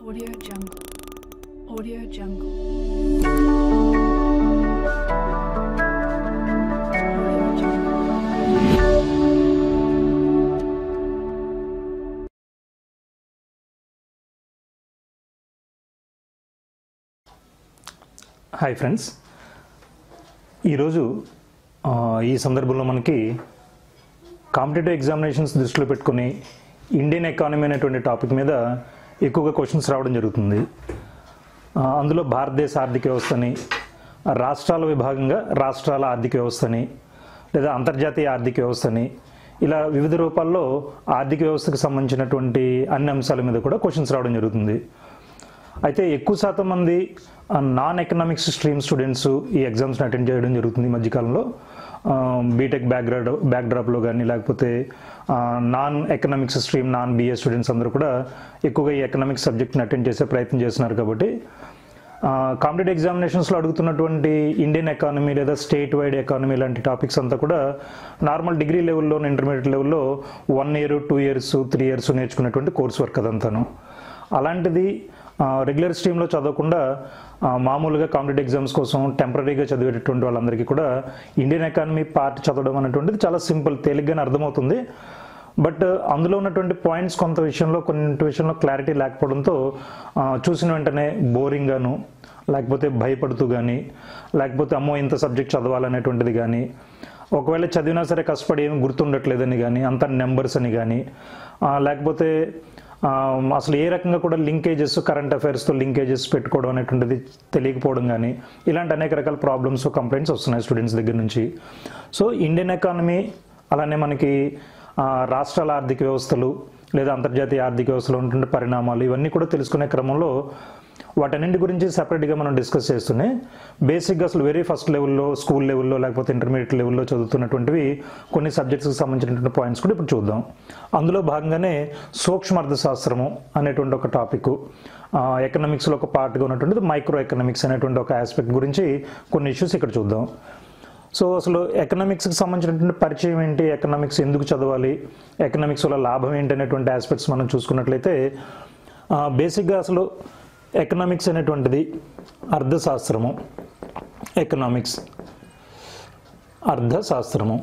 Audio Jungle. Audio Jungle. Audio Jungle. Hi friends ఈరోజు ఆ, ఈ సందర్భంలో మనకి కాంపిటేటివ్ ఎగ్జామినేషన్స్ దృష్టిలో పెట్టుకొని ఇండియన్ ఎకానమీ అనేటువంటి టాపిక్ మీద ఎక్కువగా క్వశ్చన్స్ రావడం జరుగుతుంది ఆ, అందులో భారతదేశ ఆర్థిక వ్యవస్థని రాష్ట్రాల విభాగంగా రాష్ట్రాల ఆర్థిక వ్యవస్థని లేదా అంతర్జాతీయ ఆర్థిక వ్యవస్థని ఇలా వివిధ రూపాల్లో ఆర్థిక వ్యవస్థకు సంబంధించినటువంటి అన్ని అంశాల మీద కూడా క్వశ్చన్స్ రావడం జరుగుతుంది అయితే ఎక్కువ శాతం మంది నాన్ ఎకనామిక్స్ స్ట్రీమ్ స్టూడెంట్స్ ఈ ఎగ్జామ్స్ని అటెండ్ చేయడం జరుగుతుంది ఈ మధ్యకాలంలో బీటెక్ బ్యాక్గ్రౌండ్ బ్యాక్డ్రాప్లో కానీ లేకపోతే non economics stream non BA students అందరూ కూడా ఎక్కువగా ఈ ఎకనామిక్స్ సబ్జెక్ట్ని అటెండ్ చేసే ప్రయత్నం చేస్తున్నారు కాబట్టి కాంపిటేటివ్ ఎగ్జామినేషన్స్లో అడుగుతున్నటువంటి ఇండియన్ ఎకానమీ లేదా స్టేట్ వైడ్ ఎకానమీ లాంటి టాపిక్స్ అంతా కూడా నార్మల్ డిగ్రీ లెవెల్లో ఇంటర్మీడియట్ లెవెల్లో one year two years three years నేర్చుకునేటువంటి కోర్స్ వర్క్ అదంతాను అలాంటిది రెగ్యులర్ స్ట్రీమ్లో చదవకుండా ఆ, మామూలుగా కాంపిటేటివ్ ఎగ్జామ్స్ కోసం టెంపరీగా చదివేటటువంటి వాళ్ళందరికీ కూడా ఇండియన్ ఎకానమీ పార్ట్ చదవడం అనేటువంటిది చాలా సింపుల్ తేలిగ్గానే అర్థమవుతుంది బట్ అందులో ఉన్నటువంటి పాయింట్స్ కొంత విషయంలో కొన్ని విషయంలో క్లారిటీ లేకపోవడంతో ఆ, చూసిన వెంటనే బోరింగ్గాను లేకపోతే భయపడుతూ కానీ లేకపోతే అమ్మో ఇంత సబ్జెక్ట్ చదవాలనేటువంటిది కానీ ఒకవేళ చదివినా సరే కష్టపడి ఏమి గుర్తుండట్లేదని కానీ అంత నెంబర్స్ అని కానీ ఆ, లేకపోతే ఆ, అసలు ఏ రకంగా కూడా లింకేజెస్ కరెంట్ అఫైర్స్తో లింకేజెస్ పెట్టుకోవడం అనేటువంటిది తెలియకపోవడం కానీ ఇలాంటి అనేక రకాల ప్రాబ్లమ్స్ కంప్లైంట్స్ వస్తున్నాయి స్టూడెంట్స్ దగ్గర నుంచి సో ఇండియన్ ఎకానమీ అలానే మనకి ఆ, రాష్ట్రాల ఆర్థిక వ్యవస్థలు లేదా అంతర్జాతీయ ఆర్థిక వ్యవస్థలో ఉన్నటువంటి పరిణామాలు ఇవన్నీ కూడా తెలుసుకునే క్రమంలో వాటన్నింటి గురించి సపరేట్గా మనం డిస్కస్ చేస్తూనే బేసిక్గా అసలు వెరీ ఫస్ట్ లెవెల్లో స్కూల్ లెవెల్లో లేకపోతే ఇంటర్మీడియట్ లెవెల్లో చదువుతున్నటువంటివి కొన్ని సబ్జెక్ట్స్కి సంబంధించినటువంటి పాయింట్స్ కూడా ఇప్పుడు చూద్దాం అందులో భాగంగానే సూక్ష్మ అర్థశాస్త్రము అనేటువంటి ఒక టాపిక్ ఎకనామిక్స్లో ఒక పార్ట్గా ఉన్నటువంటిది మైక్రో ఎకనామిక్స్ అనేటువంటి ఒక ఆస్పెక్ట్ గురించి కొన్ని ఇష్యూస్ ఇక్కడ చూద్దాం సో అసలు ఎకనామిక్స్కి సంబంధించినటువంటి పరిచయం ఏంటి ఎకనామిక్స్ ఎందుకు చదవాలి ఎకనామిక్స్ వల్ల లాభం ఏంటి అనేటువంటి ఆస్పెక్ట్స్ మనం చూసుకున్నట్లయితే ఆ, బేసిక్గా అసలు ఎకనామిక్స్ అనేటువంటిది అర్థశాస్త్రము ఎకనామిక్స్ అర్థశాస్త్రము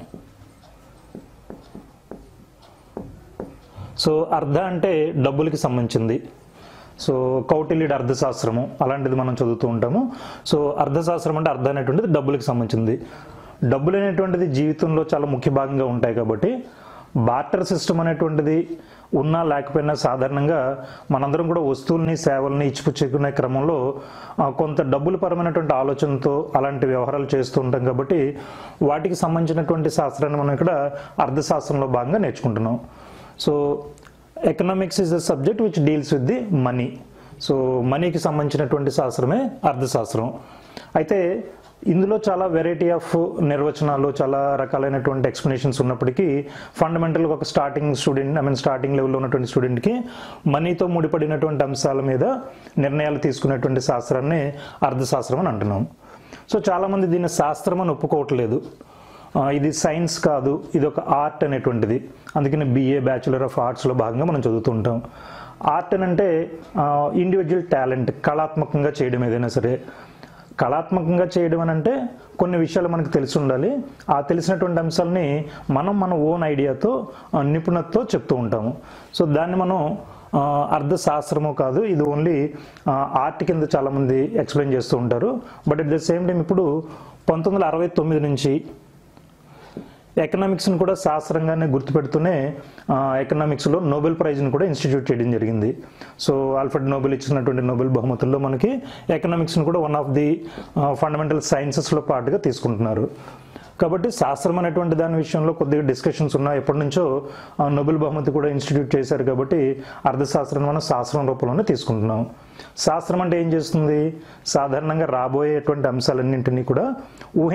సో అర్ధ అంటే డబ్బులకి సంబంధించింది సో కౌటిల్యుడి అర్థశాస్త్రము అలాంటిది మనం చదువుతూ ఉంటాము సో అర్థశాస్త్రం అంటే అర్థం అనేటువంటిది డబ్బులకి సంబంధించింది డబ్బులు అనేటువంటిది జీవితంలో చాలా ముఖ్య భాగంగా ఉంటాయి కాబట్టి బార్టర్ సిస్టమ్ అనేటువంటిది ఉన్నా లేకపోయినా సాధారణంగా మనందరం కూడా వస్తువుల్ని సేవల్ని ఇచ్చిపుచ్చుకునే క్రమంలో ఆ, కొంత డబ్బుల పరమైనటువంటి ఆలోచనతో అలాంటి వ్యవహారాలు చేస్తూ ఉంటాం కాబట్టి వాటికి సంబంధించినటువంటి శాస్త్రాన్ని మనం ఇక్కడ అర్థశాస్త్రంలో భాగంగా నేర్చుకుంటున్నాం so economics is the subject which deals with the money so మనీకి సంబంధించినటువంటి శాస్త్రమే అర్థశాస్త్రం అయితే ఇందులో చాలా వెరైటీ ఆఫ్ నిర్వచనాలు చాలా రకాలైనటువంటి ఎక్స్ప్లెనేషన్స్ ఉన్నప్పటికీ ఫండమెంటల్గా ఒక starting student I mean starting లెవెల్లో ఉన్నటువంటి స్టూడెంట్కి మనీతో ముడిపడినటువంటి అంశాల మీద నిర్ణయాలు తీసుకునేటువంటి శాస్త్రాన్ని అర్థశాస్త్రం అని అంటున్నాం సో చాలామంది దీన్ని శాస్త్రం అని ఒప్పుకోవట్లేదు ఆ, ఇది సైన్స్ కాదు ఇది ఒక ఆర్ట్ అనేటువంటిది అందుకని బిఏ బ్యాచులర్ ఆఫ్ ఆర్ట్స్లో భాగంగా మనం చదువుతుంటాం ఆర్ట్ అని అంటే ఇండివిజువల్ టాలెంట్ కళాత్మకంగా చేయడం ఏదైనా సరే కళాత్మకంగా చేయడం అని అంటే కొన్ని విషయాలు మనకు తెలిసి ఉండాలి ఆ తెలిసినటువంటి అంశాలని మనం మన ఓన్ ఐడియాతో ఆ, నిపుణతతో చెప్తూ ఉంటాము సో దాన్ని మనం ఆ, అర్థశాస్త్రము కాదు ఇది ఓన్లీ ఆర్ట్ కింద చాలామంది ఎక్స్ప్లెయిన్ చేస్తూ ఉంటారు but at the same time ఇప్పుడు పంతొమ్మిది వందల అరవై తొమ్మిది నుంచి ఎకనామిక్స్ని కూడా శాస్త్రంగానే గుర్తుపెడుతూనే ఆ, ఎకనామిక్స్లో నోబెల్ ప్రైజ్ని కూడా ఇన్స్టిట్యూట్ చేయడం జరిగింది సో ఆల్ఫ్రెడ్ నోబెల్ ఇచ్చినటువంటి నోబెల్ బహుమతుల్లో మనకి ఎకనామిక్స్ని కూడా వన్ ఆఫ్ ది ఫండమెంటల్ సైన్సెస్లో పాటుగా తీసుకుంటున్నారు కాబట్టి శాస్త్రం అనేటువంటి దాని విషయంలో కొద్దిగా డిస్కషన్స్ ఉన్నాయి ఎప్పటి నుంచో ఆ, నోబెల్ బహుమతి కూడా ఇన్స్టిట్యూట్ చేశారు కాబట్టి అర్థశాస్త్రం మనం శాస్త్రం రూపంలోనే తీసుకుంటున్నాం శాస్త్రం అంటే ఏం చేస్తుంది సాధారణంగా రాబోయేటువంటి అంశాలన్నింటినీ కూడా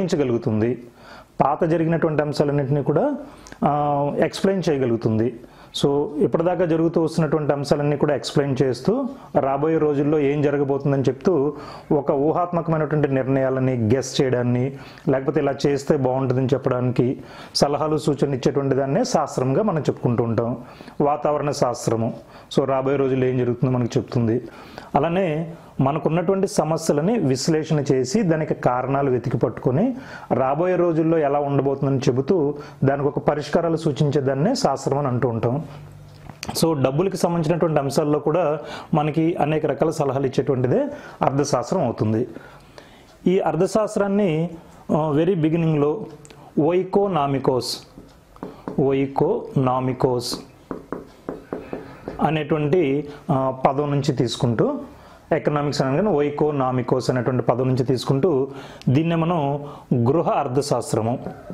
ఊహించగలుగుతుంది పాత జరిగినటువంటి అంశాలన్నింటినీ కూడా ఎక్స్ప్లెయిన్ చేయగలుగుతుంది సో ఇప్పటిదాకా జరుగుతూ వస్తున్నటువంటి అంశాలన్నీ కూడా ఎక్స్ప్లెయిన్ చేస్తూ రాబోయే రోజుల్లో ఏం జరగబోతుందని చెప్తూ ఒక ఊహాత్మకమైనటువంటి నిర్ణయాలని గెస్ చేయడాన్ని లేకపోతే ఇలా చేస్తే బాగుంటుందని చెప్పడానికి సలహాలు సూచనలు ఇచ్చేటువంటి దాన్నే శాస్త్రంగా మనం చెప్పుకుంటూ ఉంటాం వాతావరణ శాస్త్రము సో రాబోయే రోజుల్లో ఏం జరుగుతుందో మనకు చెప్తుంది అలానే మనకున్నటువంటి సమస్యలని విశ్లేషణ చేసి దానికి కారణాలు వెతికి పట్టుకొని రాబోయే రోజుల్లో ఎలా ఉండబోతుందని చెబుతూ దానికి ఒక పరిష్కారాలు సూచించేదాన్నే శాస్త్రం అని అంటూ ఉంటాం సో డబ్బులకి సంబంధించినటువంటి అంశాల్లో కూడా మనకి అనేక రకాల సలహాలు ఇచ్చేటువంటిదే అర్థశాస్త్రం అవుతుంది ఈ అర్థశాస్త్రాన్ని వెరీ బిగినింగ్లో ఓయికో నామికోస్ ఓయికో నామికోస్ అనేటువంటి ఆ, పదం నుంచి తీసుకుంటూ ఎకనామిక్స్ అనగానే ఓయికోనామికోస్ అనేటువంటి పదం నుంచి తీసుకుంటూ దీన్నే మనం గృహ అర్థశాస్త్రము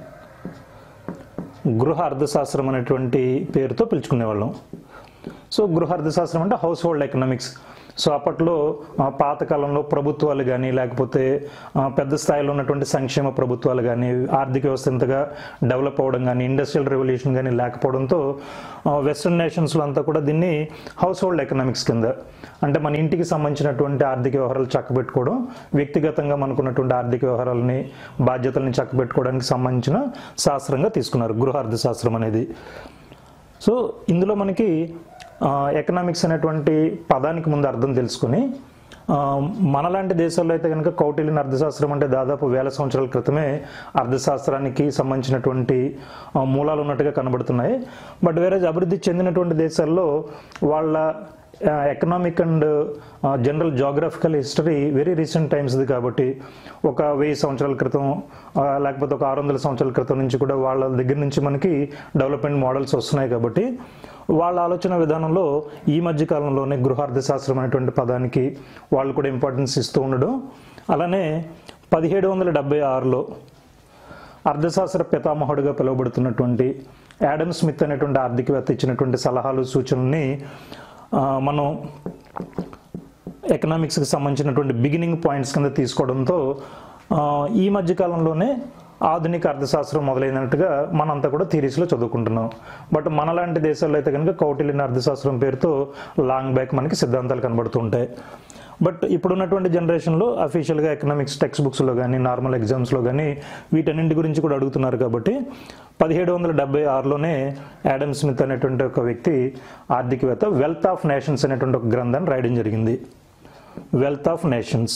గృహ అర్థశాస్త్రం అనేటువంటి పేరుతో పిలుచుకునేవాళ్ళం సో గృహ అర్థశాస్త్రం అంటే హౌస్ హోల్డ్ ఎకనామిక్స్ సో అప్పట్లో ఆ, పాతకాలంలో ప్రభుత్వాలు కానీ లేకపోతే ఆ, పెద్ద స్థాయిలో ఉన్నటువంటి సంక్షేమ ప్రభుత్వాలు కానీ ఆర్థిక వ్యవస్థ ఇంతగా డెవలప్ అవ్వడం కానీ ఇండస్ట్రియల్ రెవల్యూషన్ కానీ లేకపోవడంతో ఆ, వెస్ట్రన్ నేషన్స్లో అంతా కూడా దీన్ని హౌస్ హోల్డ్ ఎకనామిక్స్ కింద అంటే మన ఇంటికి సంబంధించినటువంటి ఆర్థిక వ్యవహారాలు చక్కబెట్టుకోవడం వ్యక్తిగతంగా మనకున్నటువంటి ఆర్థిక వ్యవహారాలని బాధ్యతల్ని చక్కబెట్టుకోవడానికి సంబంధించిన శాస్త్రంగా తీసుకున్నారు గృహ అర్థశాస్త్రం అనేది సో ఇందులో మనకి ఎకనామిక్స్ అనేటువంటి పదానికి ముందు అర్థం తెలుసుకొని ఆ, మనలాంటి దేశాల్లో అయితే కనుక కౌటిల్యన్ అర్థశాస్త్రం అంటే దాదాపు వేల సంవత్సరాల క్రితమే అర్థశాస్త్రానికి సంబంధించినటువంటి ఆ, మూలాలు ఉన్నట్టుగా కనబడుతున్నాయి బట్ వేరే అభివృద్ధి చెందినటువంటి దేశాల్లో వాళ్ళ economic and general geographical history very recent టైమ్స్ది కాబట్టి ఒక వెయ్యి సంవత్సరాల క్రితం ఆ, లేకపోతే ఒక ఆరు వందల సంవత్సరాల క్రితం నుంచి కూడా వాళ్ళ దగ్గర నుంచి మనకి డెవలప్మెంట్ మోడల్స్ వస్తున్నాయి కాబట్టి వాళ్ళ ఆలోచన విధానంలో ఈ మధ్య కాలంలోనే గృహార్థశాస్త్రం అనేటువంటి పదానికి వాళ్ళు కూడా ఇంపార్టెన్స్ ఇస్తూ ఉండడం అలానే పదిహేడు వందల డెబ్బై ఆరులో అర్థశాస్త్ర పితామహుడుగా పిలువబడుతున్నటువంటి యాడమ్ స్మిత్ అనేటువంటి ఆర్థికవేత్త ఇచ్చినటువంటి సలహాలు సూచనల్ని ఆ, మనం ఎకనామిక్స్కి సంబంధించినటువంటి బిగినింగ్ పాయింట్స్ కింద తీసుకోవడంతో ఆ, ఈ మధ్య కాలంలోనే ఆధునిక అర్థశాస్త్రం మొదలైనట్టుగా మనంతా కూడా థీరీస్లో చదువుకుంటున్నాం బట్ మనలాంటి దేశాల్లో అయితే కనుక కౌటిల్యన్ అర్థశాస్త్రం పేరుతో లాంగ్ బ్యాక్ మనకి సిద్ధాంతాలు కనబడుతూ ఉంటాయి బట్ ఇప్పుడున్నటువంటి జనరేషన్లో అఫీషియల్గా ఎకనామిక్స్ టెక్స్ట్ బుక్స్లో కానీ నార్మల్ ఎగ్జామ్స్లో కానీ వీటన్నింటి గురించి కూడా అడుగుతున్నారు కాబట్టి పదిహేడు వందల డెబ్బై ఆరులోనే యాడమ్ స్మిత్ అనేటువంటి ఒక వ్యక్తి ఆర్థికవేత్త వెల్త్ ఆఫ్ నేషన్స్ అనేటువంటి ఒక గ్రంథాన్ని రాయడం జరిగింది వెల్త్ ఆఫ్ నేషన్స్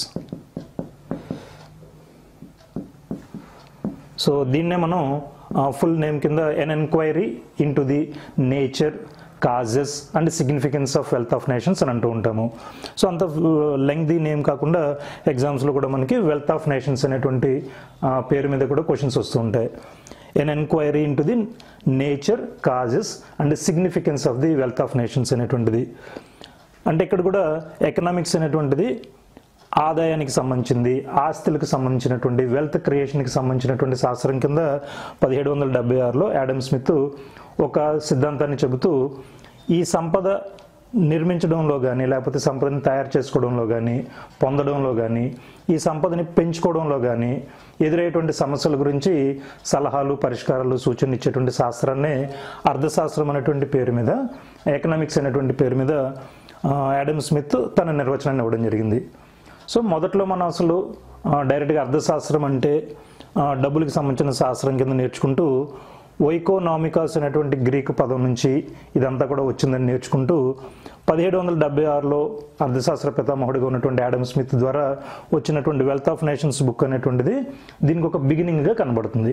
సో దీన్నే మనం ఫుల్ నేమ్ కింద an enquiry into the nature causes and significance of wealth of nations అని అంటూ ఉంటాము సో అంత లెంగ్దీ నేమ్ కాకుండా ఎగ్జామ్స్లో కూడా మనకి వెల్త్ ఆఫ్ నేషన్స్ అనేటువంటి ఆ, పేరు మీద కూడా క్వశ్చన్స్ వస్తూ ఉంటాయి an enquiry into the nature causes and significance of the wealth of nations అనేటువంటిది అంటే ఇక్కడ కూడా ఎకనామిక్స్ అనేటువంటిది ఆదాయానికి సంబంధించింది ఆస్తులకు సంబంధించినటువంటి వెల్త్ క్రియేషన్కి సంబంధించినటువంటి శాస్త్రం కింద పదిహేడు వందల డెబ్బై ఆరులో యాడమ్ స్మిత్ ఒక సిద్ధాంతాన్ని చెబుతూ ఈ సంపద నిర్మించడంలో కానీ లేకపోతే సంపదని తయారు చేసుకోవడంలో కానీ పొందడంలో కానీ ఈ సంపదని పెంచుకోవడంలో కానీ ఎదురయ్యేటువంటి సమస్యల గురించి సలహాలు పరిష్కారాలు సూచనలు ఇచ్చేటువంటి శాస్త్రాన్నే అర్థశాస్త్రం అనేటువంటి పేరు మీద ఎకనామిక్స్ అనేటువంటి పేరు మీద ఆ, యాడమ్ స్మిత్ తన నిర్వచనాన్ని ఇవ్వడం జరిగింది సో మొదట్లో మనం అసలు ఆ, డైరెక్ట్గా అర్థశాస్త్రం అంటే ఆ, డబ్బులకు సంబంధించిన శాస్త్రం కింద నేర్చుకుంటూ ఓయికోనామికాస్ అనేటువంటి గ్రీకు పదం నుంచి ఇదంతా కూడా వచ్చిందని నేర్చుకుంటూ పదిహేడు వందల డెబ్బై ఆరులో అర్థశాస్త్ర పితామహుడిగా ఉన్నటువంటి యాడమ్ స్మిత్ ద్వారా వచ్చినటువంటి వెల్త్ ఆఫ్ నేషన్స్ బుక్ అనేటువంటిది దీనికి ఒక బిగినింగ్గా కనబడుతుంది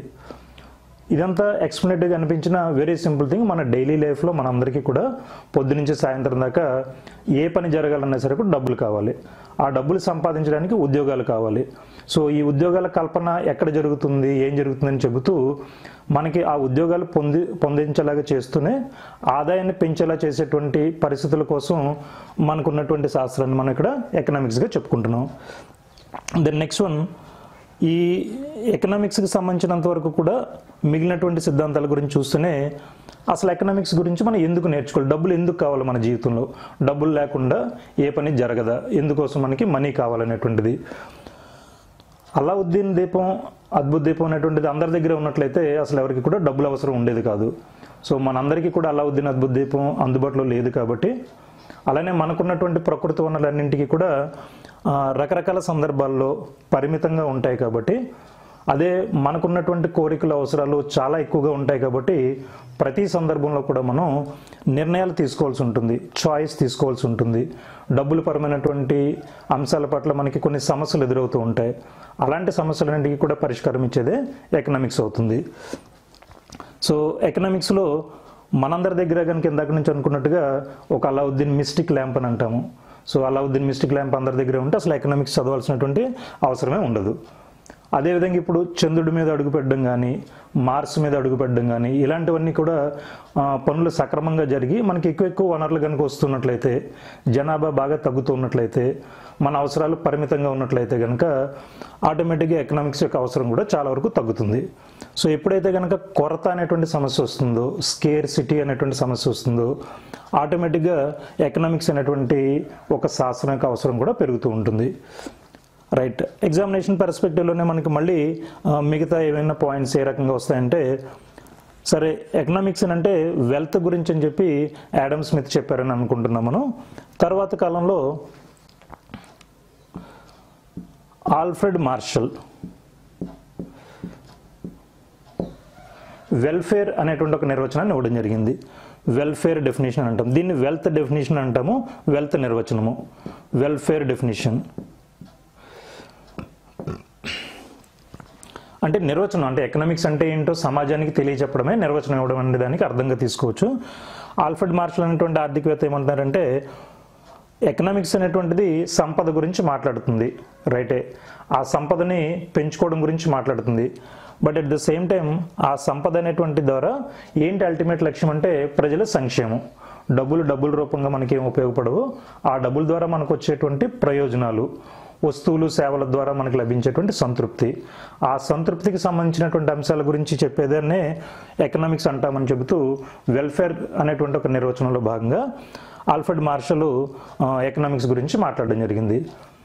ఇదంతా ఎక్స్ప్లెనేటివ్గా అనిపించిన వెరీ సింపుల్ థింగ్ మన డైలీ లైఫ్లో మనందరికీ కూడా పొద్దు నుంచి సాయంత్రం దాకా ఏ పని జరగాలన్నా సరే కూడా డబ్బులు కావాలి ఆ డబ్బులు సంపాదించడానికి ఉద్యోగాలు కావాలి సో ఈ ఉద్యోగాల కల్పన ఎక్కడ జరుగుతుంది ఏం జరుగుతుందని చెబుతూ మనకి ఆ ఉద్యోగాలు పొంది పొందించేలాగా చేస్తూనే ఆదాయాన్ని పెంచేలా చేసేటువంటి పరిస్థితుల కోసం మనకున్నటువంటి శాస్త్రాన్ని మనం ఇక్కడ ఎకనామిక్స్గా చెప్పుకుంటున్నాం దెన్ నెక్స్ట్ వన్ ఈ ఎకనామిక్స్కి సంబంధించినంత వరకు కూడా మిగిలినటువంటి సిద్ధాంతాల గురించి చూస్తేనే అసలు ఎకనామిక్స్ గురించి మనం ఎందుకు నేర్చుకోవాలి డబ్బులు ఎందుకు కావాలి మన జీవితంలో డబ్బులు లేకుండా ఏ పని జరగదా ఎందుకోసం మనకి మనీ కావాలనేటువంటిది అలావుద్దీన్ దీపం అద్భుత దీపం అనేటువంటిది అందరి దగ్గర ఉన్నట్లయితే అసలు ఎవరికి కూడా డబ్బులు అవసరం ఉండేది కాదు సో మనందరికీ కూడా అలావుద్దీన్ అద్భుత దీపం అందుబాటులో లేదు కాబట్టి అలానే మనకున్నటువంటి ప్రకృతి వనరులన్నింటికి కూడా ఆ, రకరకాల సందర్భాల్లో పరిమితంగా ఉంటాయి కాబట్టి అదే మనకున్నటువంటి కోరికల అవసరాలు చాలా ఎక్కువగా ఉంటాయి కాబట్టి ప్రతి సందర్భంలో కూడా మనం నిర్ణయాలు తీసుకోవాల్సి ఉంటుంది చాయిస్ తీసుకోవాల్సి ఉంటుంది డబ్బులు పరమైనటువంటి అంశాల పట్ల మనకి కొన్ని సమస్యలు ఎదురవుతూ ఉంటాయి అలాంటి సమస్యలన్నింటికి కూడా పరిష్కారం ఇచ్చేదే ఎకనామిక్స్ అవుతుంది సో ఎకనామిక్స్లో మనందరి దగ్గర కనుక ఇందాక నుంచి అనుకున్నట్టుగా ఒక అలావుద్దీన్ మిస్టిక్ ల్యాంప్ అని అంటాము సో అలావుద్దీన్ మిస్టిక్ ల్యాంప్ అందరి దగ్గర ఉంటే అసలు ఎకనామిక్స్ చదవాల్సినటువంటి అవసరమే ఉండదు అదేవిధంగా ఇప్పుడు చంద్రుడి మీద అడుగుపెట్టడం కానీ మార్స్ మీద అడుగుపెట్టడం కానీ ఇలాంటివన్నీ కూడా ఆ, పనులు సక్రమంగా జరిగి మనకి ఎక్కువ ఎక్కువ వనరులు కనుక వస్తున్నట్లయితే జనాభా బాగా తగ్గుతున్నట్లయితే మన అవసరాలు పరిమితంగా ఉన్నట్లయితే కనుక ఆటోమేటిక్గా ఎకనామిక్స్ యొక్క అవసరం కూడా చాలా వరకు తగ్గుతుంది సో ఎప్పుడైతే కనుక కొరత అనేటువంటి సమస్య వస్తుందో స్కేర్ సిటీ అనేటువంటి సమస్య వస్తుందో ఆటోమేటిక్గా ఎకనామిక్స్ అనేటువంటి ఒక శాస్త్రం యొక్క అవసరం కూడా పెరుగుతూ ఉంటుంది రైట్ ఎగ్జామినేషన్ పర్స్పెక్టివ్లోనే మనకి మళ్ళీ ఆ, మిగతా ఏమైనా పాయింట్స్ ఏ రకంగా వస్తాయంటే సరే ఎకనామిక్స్ అని అంటే వెల్త్ గురించి అని చెప్పి యాడమ్ స్మిత్ చెప్పారని అనుకుంటున్నాం మనం తర్వాత కాలంలో ఆల్ఫ్రెడ్ మార్షల్ వెల్ఫేర్ అనేటువంటి ఒక నిర్వచనాన్ని ఇవ్వడం జరిగింది వెల్ఫేర్ డెఫినేషన్ అంటాం దీన్ని వెల్త్ డెఫినేషన్ అంటాము వెల్త్ నిర్వచనము వెల్ఫేర్ డెఫినేషన్ అంటే నిర్వచనం అంటే ఎకనామిక్స్ అంటే ఏంటో సమాజానికి తెలియచెప్పడమే నిర్వచనం ఇవ్వడం అనే దానికి అర్థంగా తీసుకోవచ్చు ఆల్ఫ్రెడ్ మార్షల్ అనేటువంటి ఆర్థికవేత్త ఏమంటారంటే ఎకనామిక్స్ అనేటువంటిది సంపద గురించి మాట్లాడుతుంది రైటే ఆ సంపదని పెంచుకోవడం గురించి మాట్లాడుతుంది but at the same time ఆ సంపద అనేటువంటి ద్వారా ఏంటి అల్టిమేట్ లక్ష్యం అంటే ప్రజల సంక్షేమం డబ్బులు డబ్బుల రూపంగా మనకి ఏం ఉపయోగపడవు ఆ డబ్బుల ద్వారా మనకు వచ్చేటువంటి ప్రయోజనాలు వస్తువులు సేవల ద్వారా మనకు లభించేటువంటి సంతృప్తి ఆ సంతృప్తికి సంబంధించినటువంటి అంశాల గురించి చెప్పేదాన్నే ఎకనామిక్స్ అంటామని చెబుతూ వెల్ఫేర్ అనేటువంటి ఒక నిర్వచనంలో భాగంగా ఆల్ఫ్రెడ్ మార్షల్ ఎకనామిక్స్ గురించి మాట్లాడడం జరిగింది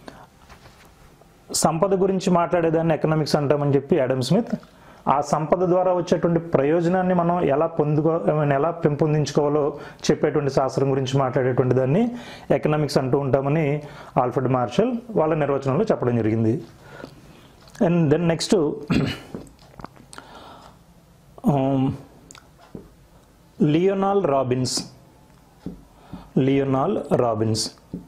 సంపద గురించి మాట్లాడేదాన్ని ఎకనామిక్స్ అంటామని చెప్పి యాడమ్ స్మిత్ ఆ సంపద ద్వారా వచ్చేటువంటి ప్రయోజనాన్ని మనం ఎలా పొందుకో I mean, ఎలా పెంపొందించుకోవాలో చెప్పేటువంటి శాస్త్రం గురించి మాట్లాడేటువంటి దాన్ని ఎకనామిక్స్ అంటూ ఉంటామని ఆల్ఫ్రెడ్ మార్షల్ వాళ్ళ నిర్వచనంలో చెప్పడం జరిగింది and then next Lionel Robbins Lionel Robbins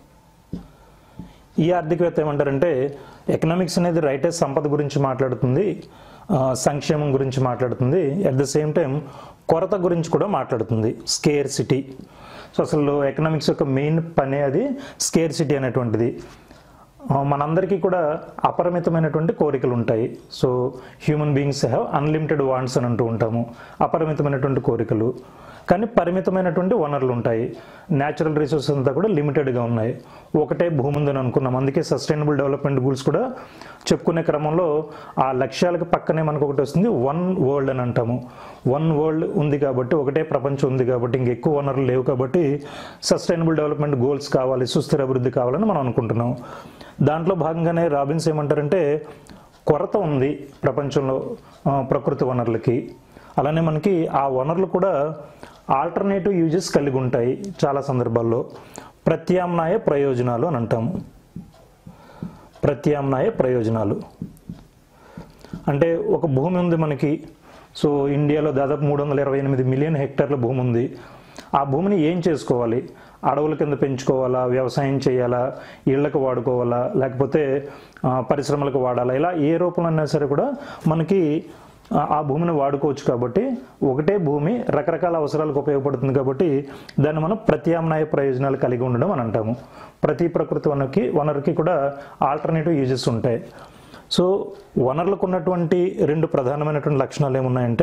ఈ ఆర్థికవేత్త ఏమంటారంటే ఎకనామిక్స్ అనేది రైటే సంపద గురించి మాట్లాడుతుంది ఆ, సంక్షేమం గురించి మాట్లాడుతుంది అట్ ద సేమ్ టైం కొరత గురించి కూడా మాట్లాడుతుంది స్కేర్ సిటీ సో అసలు ఎకనామిక్స్ యొక్క మెయిన్ పనే అది స్కేర్ సిటీ అనేటువంటిది ఆ, మనందరికీ కూడా అపరిమితమైనటువంటి కోరికలు ఉంటాయి so human beings have unlimited wants అని అంటూ ఉంటాము అపరిమితమైనటువంటి కోరికలు కానీ పరిమితమైనటువంటి వనరులు ఉంటాయి న్యాచురల్ రిసోర్సెస్ అంతా కూడా లిమిటెడ్గా ఉన్నాయి ఒకటే భూమి ఉందని అనుకున్నాం అందుకే సస్టైనబుల్ డెవలప్మెంట్ గోల్స్ కూడా చెప్పుకునే క్రమంలో ఆ లక్ష్యాలకు పక్కనే మనకు ఒకటి వస్తుంది వన్ వరల్డ్ అని అంటాము వన్ వరల్డ్ ఉంది కాబట్టి ఒకటే ప్రపంచం ఉంది కాబట్టి ఇంకెక్కువ వనరులు లేవు కాబట్టి సస్టైనబుల్ డెవలప్మెంట్ గోల్స్ కావాలి సుస్థిర అభివృద్ధి కావాలని మనం అనుకుంటున్నాం దాంట్లో భాగంగానే రాబిన్స్ ఏమంటారంటే కొరత ఉంది ప్రపంచంలో ఆ, ప్రకృతి వనరులకి అలానే మనకి ఆ వనరులు కూడా ఆల్టర్నేటివ్ యూజెస్ కలిగి ఉంటాయి చాలా సందర్భాల్లో ప్రత్యామ్నాయ ప్రయోజనాలు అని అంటాము ప్రత్యామ్నాయ ప్రయోజనాలు అంటే ఒక భూమి ఉంది మనకి సో ఇండియాలో దాదాపు మూడు వందల ఇరవై ఎనిమిది మిలియన్ హెక్టార్ల భూమి ఉంది ఆ భూమిని ఏం చేసుకోవాలి అడవుల కింద పెంచుకోవాలా వ్యవసాయం చేయాలా ఇళ్లకు వాడుకోవాలా లేకపోతే ఆ, పరిశ్రమలకు వాడాలా ఇలా ఏ రూపంలో అయినా సరే కూడా మనకి ఆ- ఆ భూమిని వాడుకోవచ్చు కాబట్టి ఒకటే భూమి రకరకాల అవసరాలకు ఉపయోగపడుతుంది కాబట్టి దాన్ని మనం ప్రత్యామ్నాయ ప్రయోజనాలు కలిగి ఉండడం అని అంటాము ప్రతి ప్రకృతి వనరుకి వనరుకి కూడా ఆల్టర్నేటివ్ యూజెస్ ఉంటాయి సో వనరులకు ఉన్నటువంటి రెండు ప్రధానమైనటువంటి లక్షణాలు ఏమున్నాయంటే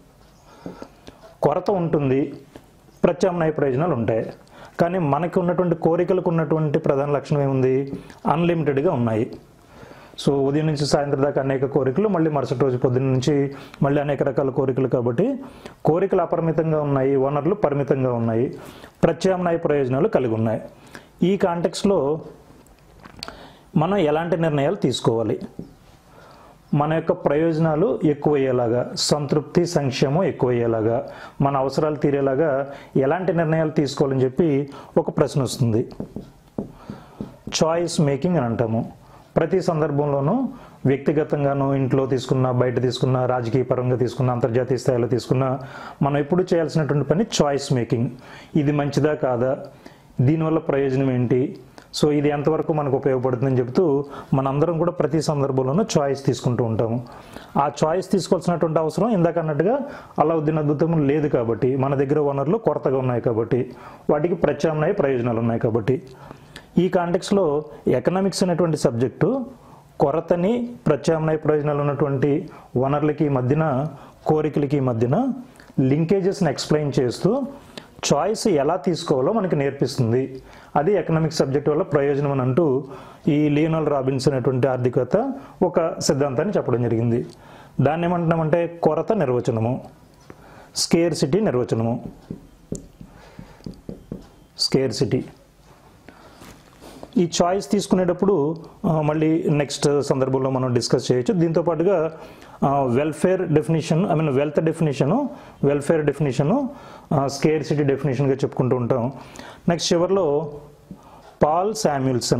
కొరత ఉంటుంది ప్రత్యామ్నాయ ప్రయోజనాలు ఉంటాయి కానీ మనకి ఉన్నటువంటి కోరికలకు ఉన్నటువంటి ప్రధాన లక్షణం ఏముంది అన్లిమిటెడ్గా ఉన్నాయి సో ఉదయం నుంచి సాయంత్రం దాకా అనేక కోరికలు మళ్ళీ మరుసటి రోజు పొద్దున్న నుంచి మళ్ళీ అనేక రకాల కోరికలు కాబట్టి కోరికలు అపరిమితంగా ఉన్నాయి వనరులు పరిమితంగా ఉన్నాయి ప్రత్యామ్నాయ ప్రయోజనాలు కలిగి ఉన్నాయి ఈ కాంటెక్స్లో మనం ఎలాంటి నిర్ణయాలు తీసుకోవాలి మన యొక్క ప్రయోజనాలు ఎక్కువయ్యేలాగా సంతృప్తి సంక్షేమం ఎక్కువయ్యేలాగా మన అవసరాలు తీరేలాగా ఎలాంటి నిర్ణయాలు తీసుకోవాలని చెప్పి ఒక ప్రశ్న వస్తుంది చాయిస్ మేకింగ్ అని అంటాము ప్రతి సందర్భంలోనూ వ్యక్తిగతంగాను ఇంట్లో తీసుకున్న బయట తీసుకున్న రాజకీయ పరంగా తీసుకున్న అంతర్జాతీయ స్థాయిలో తీసుకున్న మనం ఎప్పుడు చేయాల్సినటువంటి పని చాయిస్ మేకింగ్ ఇది మంచిదా కాదా దీనివల్ల ప్రయోజనం ఏంటి సో ఇది ఎంతవరకు మనకు ఉపయోగపడుతుందని చెబుతూ మనందరం కూడా ప్రతి సందర్భంలోనూ చాయిస్ తీసుకుంటూ ఉంటాము ఆ చాయిస్ తీసుకోవాల్సినటువంటి అవసరం ఇందాక అన్నట్టుగా అలావుద్దీన్ అద్భుతం లేదు కాబట్టి మన దగ్గర వనరులు కొరతగా ఉన్నాయి కాబట్టి వాటికి ప్రత్యామ్నాయ ప్రయోజనాలు ఉన్నాయి కాబట్టి ఈ కాంటెక్స్లో ఎకనామిక్స్ అనేటువంటి సబ్జెక్టు కొరతని ప్రత్యామ్నాయ ప్రయోజనాలు ఉన్నటువంటి వనరులకి మధ్యన కోరికలకి మధ్యన లింకేజెస్ని ఎక్స్ప్లెయిన్ చేస్తూ చాయిస్ ఎలా తీసుకోవాలో మనకి నేర్పిస్తుంది అది ఎకనామిక్స్ సబ్జెక్ట్ వల్ల ప్రయోజనం అని అంటూ ఈ లియోనల్ రాబిన్స్ అనేటువంటి ఆర్థికవేత్త ఒక సిద్ధాంతాన్ని చెప్పడం జరిగింది దాన్ని ఏమంటున్నామంటే కొరత నిర్వచనము స్కేర్ సిటీ నిర్వచనము స్కేర్ సిటీ ఈ చాయిస్ తీసుకునేటప్పుడు ఆ, మళ్ళీ నెక్స్ట్ సందర్భంలో మనం డిస్కస్ చేయొచ్చు దీంతో పాటుగా welfare definition I mean wealth definition welfare definition scarcity డెఫినేషన్గా చెప్పుకుంటూ ఉంటాం నెక్స్ట్ చివరిలో పాల్ శామ్యుల్సన్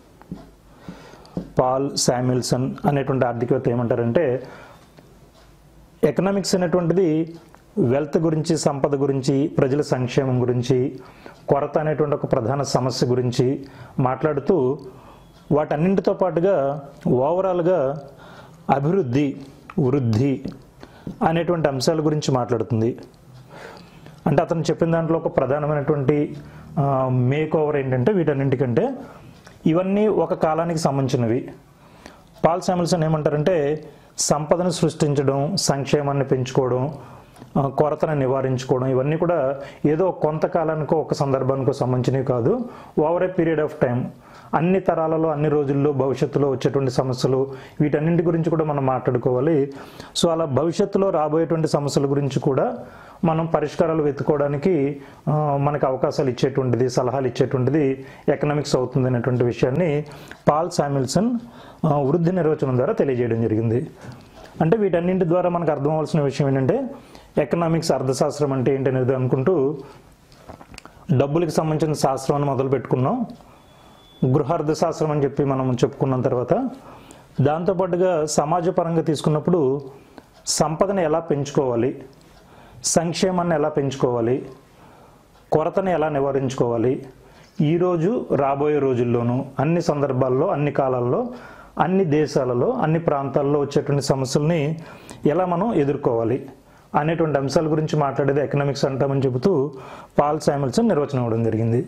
పాల్ శామ్యుల్సన్ అనేటువంటి ఆర్థికవేత్త ఏమంటారంటే ఎకనామిక్స్ అనేటువంటిది వెల్త్ గురించి సంపద గురించి ప్రజల సంక్షేమం గురించి కొరత అనేటువంటి ఒక ప్రధాన సమస్య గురించి మాట్లాడుతూ వాటన్నింటితో పాటుగా ఓవరాల్గా అభివృద్ధి వృద్ధి అనేటువంటి అంశాల గురించి మాట్లాడుతుంది అంటే అతను చెప్పిన దాంట్లో ఒక ప్రధానమైనటువంటి మేక్ ఓవర్ ఏంటంటే వీటన్నింటికంటే ఇవన్నీ ఒక కాలానికి సంబంధించినవి పాల్ శామిల్సన్ ఏమంటారంటే సంపదను సృష్టించడం సంక్షేమాన్ని పెంచుకోవడం ఆ, కొరతను నివారించుకోవడం ఇవన్నీ కూడా ఏదో కొంతకాలానికో ఒక సందర్భానికో సంబంధించినవి కాదు over a period of time అన్ని తరాలలో అన్ని రోజుల్లో భవిష్యత్తులో వచ్చేటువంటి సమస్యలు వీటన్నింటి గురించి కూడా మనం మాట్లాడుకోవాలి సో అలా భవిష్యత్తులో రాబోయేటువంటి సమస్యల గురించి కూడా మనం పరిష్కారాలు వెతుకోవడానికి ఆ, మనకు అవకాశాలు ఇచ్చేటువంటిది సలహాలు ఇచ్చేటువంటిది ఎకనామిక్స్ అవుతుంది అనేటువంటి విషయాన్ని పాల్ శామిల్సన్ ఆ, వృద్ధి నిర్వచనం ద్వారా తెలియజేయడం జరిగింది అంటే వీటన్నింటి ద్వారా మనకు అర్థం అవ్వాల్సిన విషయం ఏంటంటే ఎకనామిక్స్ అర్థశాస్త్రం అంటే ఏంటి అనేది అనుకుంటూ డబ్బులకి సంబంధించిన శాస్త్రం అని మొదలు పెట్టుకున్నాం గృహార్థశాస్త్రం అని చెప్పి మనం చెప్పుకున్న తర్వాత దాంతోపాటుగా సమాజపరంగా తీసుకున్నప్పుడు సంపదను ఎలా పెంచుకోవాలి సంక్షేమాన్ని ఎలా పెంచుకోవాలి కొరతని ఎలా నివారించుకోవాలి ఈరోజు రాబోయే రోజుల్లోనూ అన్ని సందర్భాల్లో అన్ని కాలాల్లో అన్ని దేశాలలో అన్ని ప్రాంతాల్లో వచ్చేటువంటి సమస్యల్ని ఎలా మనం ఎదుర్కోవాలి అనేటువంటి అంశాల గురించి మాట్లాడేది ఎకనామిక్స్ అంటామని చెబుతూ పాల్ శామిల్సన్ నిర్వచనం ఇవ్వడం జరిగింది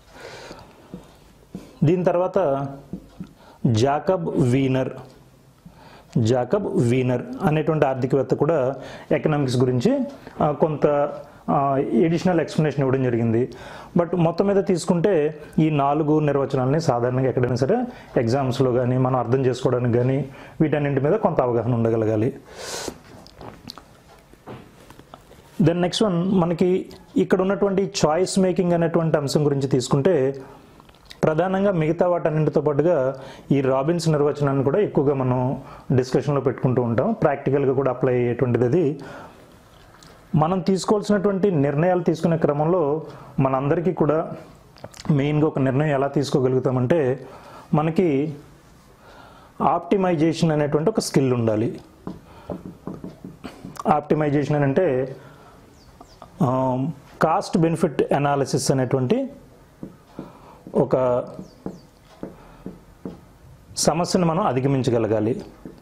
దీని తర్వాత జాకబ్ వీనర్ జాకబ్ వీనర్ అనేటువంటి ఆర్థికవేత్త కూడా ఎకనామిక్స్ గురించి ఆ, కొంత ఎడిషనల్ ఎక్స్ప్లెనేషన్ ఇవ్వడం జరిగింది బట్ మొత్తం మీద తీసుకుంటే ఈ నాలుగు నిర్వచనాలని సాధారణంగా ఎక్కడైనా సరే ఎగ్జామ్స్లో కానీ మనం అర్థం చేసుకోవడానికి కానీ వీటన్నింటి మీద కొంత అవగాహన ఉండగలగాలి దెన్ నెక్స్ట్ వన్ మనకి ఇక్కడ ఉన్నటువంటి చాయిస్ మేకింగ్ అనేటువంటి అంశం గురించి తీసుకుంటే ప్రధానంగా మిగతా వాటన్నింటితో పాటుగా ఈ రాబిన్స్ నిర్వచనాన్ని కూడా ఎక్కువగా మనం డిస్కషన్లో పెట్టుకుంటూ ఉంటాం ప్రాక్టికల్గా కూడా అప్లై అయ్యేటువంటిది అది మనం తీసుకోవాల్సినటువంటి నిర్ణయాలు తీసుకునే క్రమంలో మనందరికీ కూడా మెయిన్గా ఒక నిర్ణయం ఎలా తీసుకోగలుగుతామంటే మనకి ఆప్టిమైజేషన్ అనేటువంటి ఒక స్కిల్ ఉండాలి ఆప్టిమైజేషన్ అని అంటే కాస్ట్ బెనిఫిట్ అనాలిసిస్ అనేటువంటి ఒక సమస్యను మనం అధిగమించగలగాలి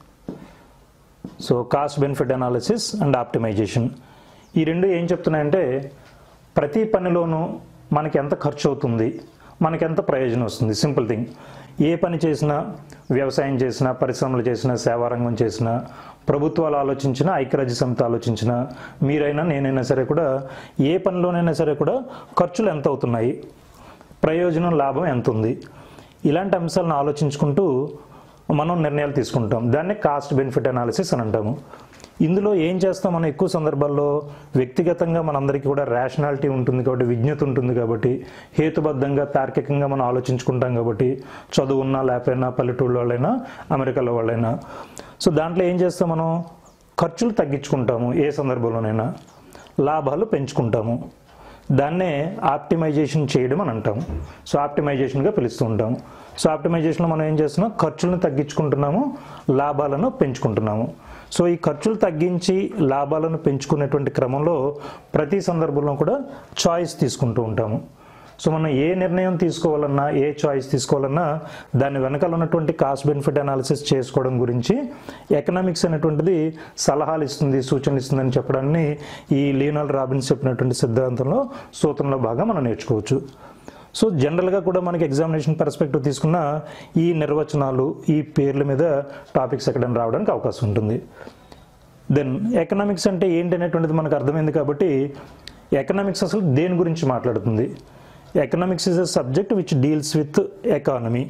so cost benefit analysis and optimisation ఈ రెండు ఏం చెప్తున్నాయంటే ప్రతి పనిలోనూ మనకి ఎంత ఖర్చు అవుతుంది మనకి ఎంత ప్రయోజనం వస్తుంది సింపుల్ థింగ్ ఏ పని చేసినా వ్యవసాయం చేసినా పరిశ్రమలు చేసినా సేవారంగం చేసినా ప్రభుత్వాలు ఆలోచించినా ఐక్యరాజ్య సమితి ఆలోచించినా మీరైనా నేనైనా సరే కూడా ఏ పనిలోనైనా సరే కూడా ఖర్చులు ఎంత అవుతున్నాయి ప్రయోజనం లాభం ఎంత ఉంది ఇలాంటి అంశాలను ఆలోచించుకుంటూ మనం నిర్ణయాలు తీసుకుంటాం దాన్ని కాస్ట్ బెనిఫిట్ అనాలిసిస్ అని అంటాము ఇందులో ఏం చేస్తాం మనం ఎక్కువ సందర్భాల్లో వ్యక్తిగతంగా మనందరికీ కూడా రేషనాలిటీ ఉంటుంది కాబట్టి విజ్ఞత ఉంటుంది కాబట్టి హేతుబద్ధంగా తార్కికంగా మనం ఆలోచించుకుంటాం కాబట్టి చదువు ఉన్నా లేకపోయినా పల్లెటూళ్ళ వాళ్ళైనా అమెరికాలో వాళ్ళైనా సో దాంట్లో ఏం చేస్తాం మనం ఖర్చులు తగ్గించుకుంటాము ఏ సందర్భంలోనైనా లాభాలు పెంచుకుంటాము దాన్నే ఆప్టిమైజేషన్ చేయడం అని అంటాం సో ఆప్టిమైజేషన్గా పిలుస్తూ ఉంటాము సో ఆప్టిమైజేషన్లో మనం ఏం చేస్తున్నాం ఖర్చులను తగ్గించుకుంటున్నాము లాభాలను పెంచుకుంటున్నాము సో ఈ ఖర్చులు తగ్గించి లాభాలను పెంచుకునేటువంటి క్రమంలో ప్రతి సందర్భంలో కూడా చాయిస్ తీసుకుంటూ ఉంటాము సో మనం ఏ నిర్ణయం తీసుకోవాలన్నా ఏ చాయిస్ తీసుకోవాలన్నా దాని వెనకాల ఉన్నటువంటి కాస్ట్ బెనిఫిట్ అనాలిసిస్ చేసుకోవడం గురించి ఎకనామిక్స్ అనేటువంటిది సలహాలు ఇస్తుంది సూచనలు ఇస్తుందని చెప్పడాన్ని ఈ లియోనల్ రాబిన్స్ చెప్పినటువంటి సిద్ధాంతంలో సూత్రంలో బాగా మనం నేర్చుకోవచ్చు సో జనరల్గా కూడా మనకి ఎగ్జామినేషన్ పర్స్పెక్టివ్ తీసుకున్న ఈ నిర్వచనాలు ఈ పేర్ల మీద టాపిక్స్ ఎక్కడైనా రావడానికి అవకాశం ఉంటుంది దెన్ ఎకనామిక్స్ అంటే ఏంటి అనేటువంటిది మనకు అర్థమైంది కాబట్టి ఎకనామిక్స్ అసలు దేని గురించి మాట్లాడుతుంది economics is a subject which deals with economy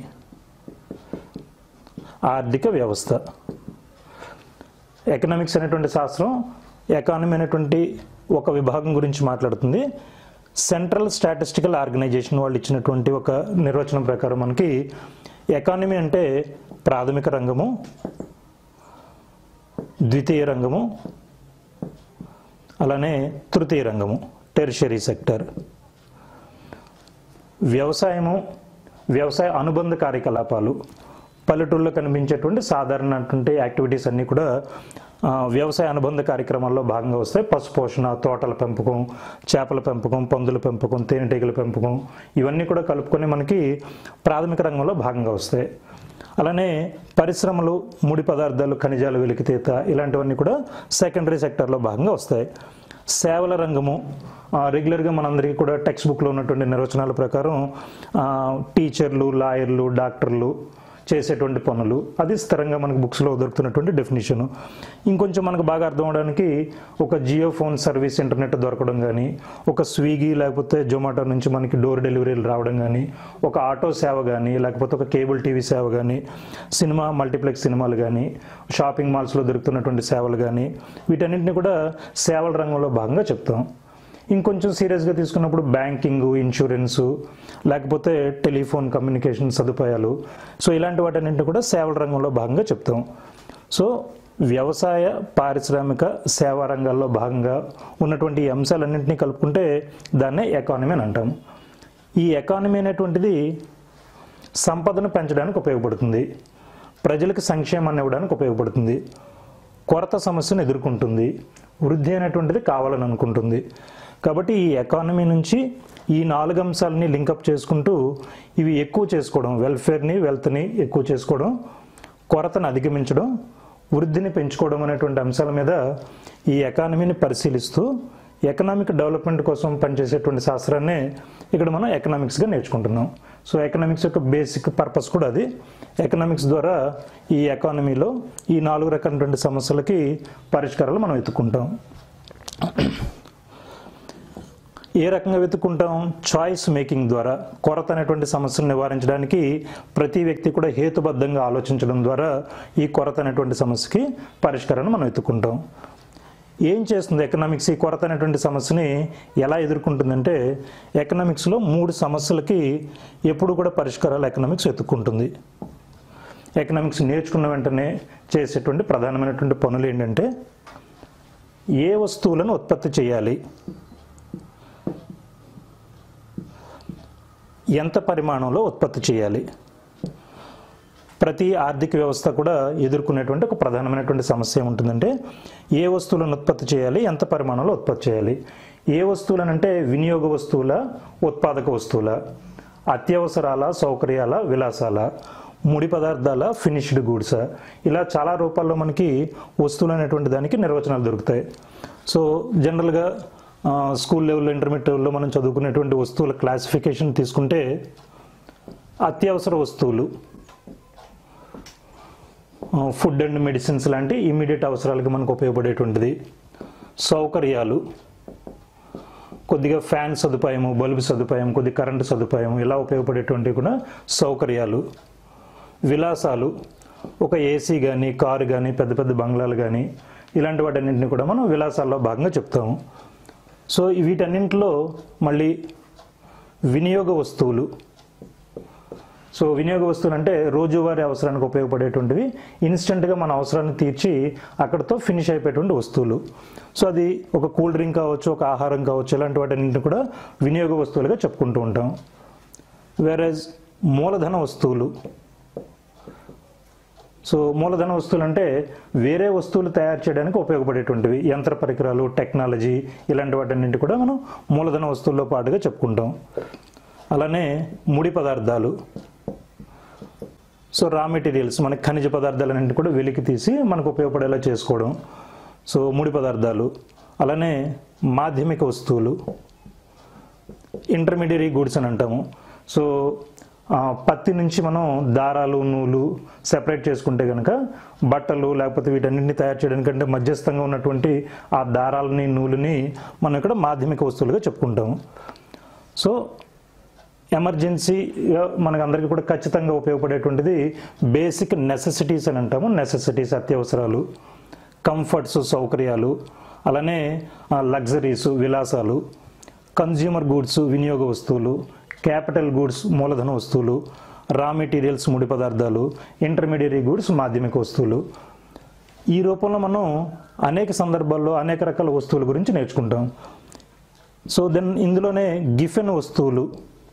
ఆర్థిక వ్యవస్థ ఎకనామిక్స్ అనేటువంటి శాస్త్రం ఎకానమీ అనేటువంటి ఒక విభాగం గురించి మాట్లాడుతుంది సెంట్రల్ స్టాటిస్టికల్ ఆర్గనైజేషన్ వాళ్ళు ఇచ్చినటువంటి ఒక నిర్వచనం ప్రకారం మనకి ఎకానమీ అంటే ప్రాథమిక రంగము ద్వితీయ రంగము అలానే తృతీయ రంగము టెరిషరీ సెక్టర్ వ్యవసాయము వ్యవసాయ అనుబంధ కార్యకలాపాలు పల్లెటూళ్ళలో కనిపించేటువంటి సాధారణటువంటి యాక్టివిటీస్ అన్నీ కూడా ఆ, వ్యవసాయ అనుబంధ కార్యక్రమాల్లో భాగంగా వస్తాయి పశుపోషణ తోటల పెంపకం చేపల పెంపకం పందుల పెంపకం తేనెటీగల పెంపకం ఇవన్నీ కూడా కలుపుకొని మనకి ప్రాథమిక రంగంలో భాగంగా వస్తాయి అలానే పరిశ్రమలు ముడి పదార్థాలు ఖనిజాలు వెలికితీత ఇలాంటివన్నీ కూడా సెకండరీ సెక్టర్లో భాగంగా వస్తాయి సేవల రంగము ఆ, రెగ్యులర్గా మనందరికీ కూడా టెక్స్ట్ బుక్లో ఉన్నటువంటి నిర్వచనాల ప్రకారం ఆ, టీచర్లు లాయర్లు డాక్టర్లు చేసేటువంటి పనులు అది స్థిరంగా మనకు బుక్స్లో దొరుకుతున్నటువంటి డెఫినేషన్ ఇంకొంచెం మనకు బాగా అర్థం అవడానికి ఒక జియో ఫోన్ సర్వీస్ ఇంటర్నెట్ దొరకడం కానీ ఒక స్విగ్గీ లేకపోతే జొమాటో నుంచి మనకి డోర్ డెలివరీలు రావడం కానీ ఒక ఆటో సేవ కానీ లేకపోతే ఒక కేబుల్ టీవీ సేవ కానీ సినిమా మల్టీప్లెక్స్ సినిమాలు కానీ షాపింగ్ మాల్స్లో దొరుకుతున్నటువంటి సేవలు కానీ వీటన్నింటిని కూడా సేవల రంగంలో భాగంగా చెప్తాం ఇంకొంచెం సీరియస్గా తీసుకున్నప్పుడు బ్యాంకింగ్ ఇన్సూరెన్సు లేకపోతే టెలిఫోన్ కమ్యూనికేషన్ సదుపాయాలు సో ఇలాంటి వాటన్నింటిని కూడా సేవల రంగంలో భాగంగా చెప్తాం సో వ్యవసాయ పారిశ్రామిక సేవా రంగాల్లో భాగంగా ఉన్నటువంటి ఈ అంశాలన్నింటినీ కలుపుకుంటే దాన్నే ఎకానమీ అని అంటాం ఈ ఎకానమీ అనేటువంటిది సంపదను పెంచడానికి ఉపయోగపడుతుంది ప్రజలకు సంక్షేమాన్ని ఇవ్వడానికి ఉపయోగపడుతుంది కొరత సమస్యను ఎదుర్కొంటుంది వృద్ధి అనేటువంటిది కావాలని అనుకుంటుంది కాబట్టి ఈ ఎకానమీ నుంచి ఈ నాలుగు అంశాలని లింకప్ చేసుకుంటూ ఇవి ఎక్కువ చేసుకోవడం వెల్ఫేర్ని వెల్త్ని ఎక్కువ చేసుకోవడం కొరతను అధిగమించడం వృద్ధిని పెంచుకోవడం అనేటువంటి అంశాల మీద ఈ ఎకానమీని పరిశీలిస్తూ ఎకనామిక్ డెవలప్మెంట్ కోసం పనిచేసేటువంటి శాస్త్రాన్ని ఇక్కడ మనం ఎకనామిక్స్గా నేర్చుకుంటున్నాం సో ఎకనామిక్స్ యొక్క బేసిక్ పర్పస్ కూడా అది ఎకనామిక్స్ ద్వారా ఈ ఎకానమీలో ఈ నాలుగు రకాలైనటువంటి సమస్యలకి పరిష్కారాలు మనం వెతుక్కుంటాం ఏ రకంగా వెతుక్కుంటాం చాయిస్ మేకింగ్ ద్వారా కొరత అనేటువంటి సమస్యను నివారించడానికి ప్రతి వ్యక్తి కూడా హేతుబద్ధంగా ఆలోచించడం ద్వారా ఈ కొరత అనేటువంటి సమస్యకి పరిష్కారాన్ని మనం వెతుక్కుంటాం ఏం చేస్తుంది ఎకనామిక్స్ ఈ కొరత అనేటువంటి సమస్యని ఎలా ఎదుర్కొంటుందంటే ఎకనామిక్స్లో మూడు సమస్యలకి ఎప్పుడు కూడా పరిష్కారాలు ఎకనామిక్స్ వెతుక్కుంటుంది ఎకనామిక్స్ నేర్చుకున్న వెంటనే చేసేటువంటి ప్రధానమైనటువంటి పనులు ఏంటంటే ఏ వస్తువులను ఉత్పత్తి చేయాలి ఎంత పరిమాణంలో ఉత్పత్తి చేయాలి ప్రతి ఆర్థిక వ్యవస్థ కూడా ఎదుర్కొనేటువంటి ఒక ప్రధానమైనటువంటి సమస్య ఏముంటుందంటే ఏ వస్తువులను ఉత్పత్తి చేయాలి ఎంత పరిమాణంలో ఉత్పత్తి చేయాలి ఏ వస్తువులనంటే వినియోగ వస్తువుల ఉత్పాదక వస్తువుల అత్యవసరాల సౌకర్యాల విలాసాల ముడి పదార్థాల ఫినిష్డ్ గూడ్స్ ఇలా చాలా రూపాల్లో మనకి వస్తువులు అనేటువంటి దానికి నిర్వచనాలు దొరుకుతాయి సో జనరల్గా ఆ, స్కూల్ లెవెల్లో ఇంటర్మీడియట్ లెవెల్లో మనం చదువుకునేటువంటి వస్తువుల క్లాసిఫికేషన్ తీసుకుంటే అత్యవసర వస్తువులు ఫుడ్ అండ్ మెడిసిన్స్ లాంటి ఇమీడియట్ అవసరాలకి మనకు ఉపయోగపడేటువంటిది సౌకర్యాలు కొద్దిగా ఫ్యాన్ సదుపాయము బల్బు సదుపాయం కొద్ది కరెంటు సదుపాయం ఇలా ఉపయోగపడేటువంటివి కూడా సౌకర్యాలు విలాసాలు ఒక ఏసీ కానీ కారు కానీ పెద్ద పెద్ద బంగ్లాలు కానీ ఇలాంటి వాటన్నింటిని కూడా మనం విలాసాల్లో భాగంగా చెప్తాము సో వీటన్నింటిలో మళ్ళీ వినియోగ వస్తువులు సో వినియోగ వస్తువులు అంటే రోజువారీ అవసరానికి ఉపయోగపడేటువంటివి ఇన్స్టెంట్గా మన అవసరాన్ని తీర్చి అక్కడతో ఫినిష్ అయిపోయేటువంటి వస్తువులు సో అది ఒక కూల్ డ్రింక్ కావచ్చు ఒక ఆహారం కావచ్చు ఇలాంటి వాటన్నింటిని కూడా వినియోగ వస్తువులుగా చెప్పుకుంటూ ఉంటాం వేరేజ్ మూలధన వస్తువులు సో మూలధన వస్తువులు అంటే వేరే వస్తువులు తయారు చేయడానికి ఉపయోగపడేటువంటివి యంత్ర పరికరాలు టెక్నాలజీ ఇలాంటి వాటన్నింటి కూడా మనం మూలధన వస్తువుల్లో పాటుగా చెప్పుకుంటాం అలానే ముడి పదార్థాలు సో రా మెటీరియల్స్ మనకి ఖనిజ పదార్థాలన్నింటి కూడా వెలికి తీసి మనకు ఉపయోగపడేలా చేసుకోవడం సో ముడి పదార్థాలు అలానే మాధ్యమిక వస్తువులు ఇంటర్మీడియరీ గూడ్స్ అని అంటాము సో ఆ, పత్తి నుంచి మనం దారాలు నూలు సెపరేట్ చేసుకుంటే కనుక బట్టలు లేకపోతే వీటన్నింటిని తయారు చేయడానికంటే మధ్యస్థంగా ఉన్నటువంటి ఆ దారాలని నూలుని మనం ఇక్కడ మాధ్యమిక వస్తువులుగా చెప్పుకుంటాము సో ఎమర్జెన్సీ మనకు అందరికీ కూడా ఖచ్చితంగా ఉపయోగపడేటువంటిది బేసిక్ నెసెసిటీస్ అని అంటాము నెసెసిటీస్ అత్యవసరాలు కంఫర్ట్స్ సౌకర్యాలు అలానే లగ్జరీస్ విలాసాలు కన్జ్యూమర్ గూడ్స్ వినియోగ వస్తువులు క్యాపిటల్ గూడ్స్ మూలధన వస్తువులు రా మెటీరియల్స్ ముడి పదార్థాలు ఇంటర్మీడియరీ గూడ్స్ మాధ్యమిక వస్తువులు ఈ రూపంలో మనం అనేక సందర్భాల్లో అనేక రకాల వస్తువుల గురించి నేర్చుకుంటాం సో దెన్ ఇందులోనే గిఫెన్ వస్తువులు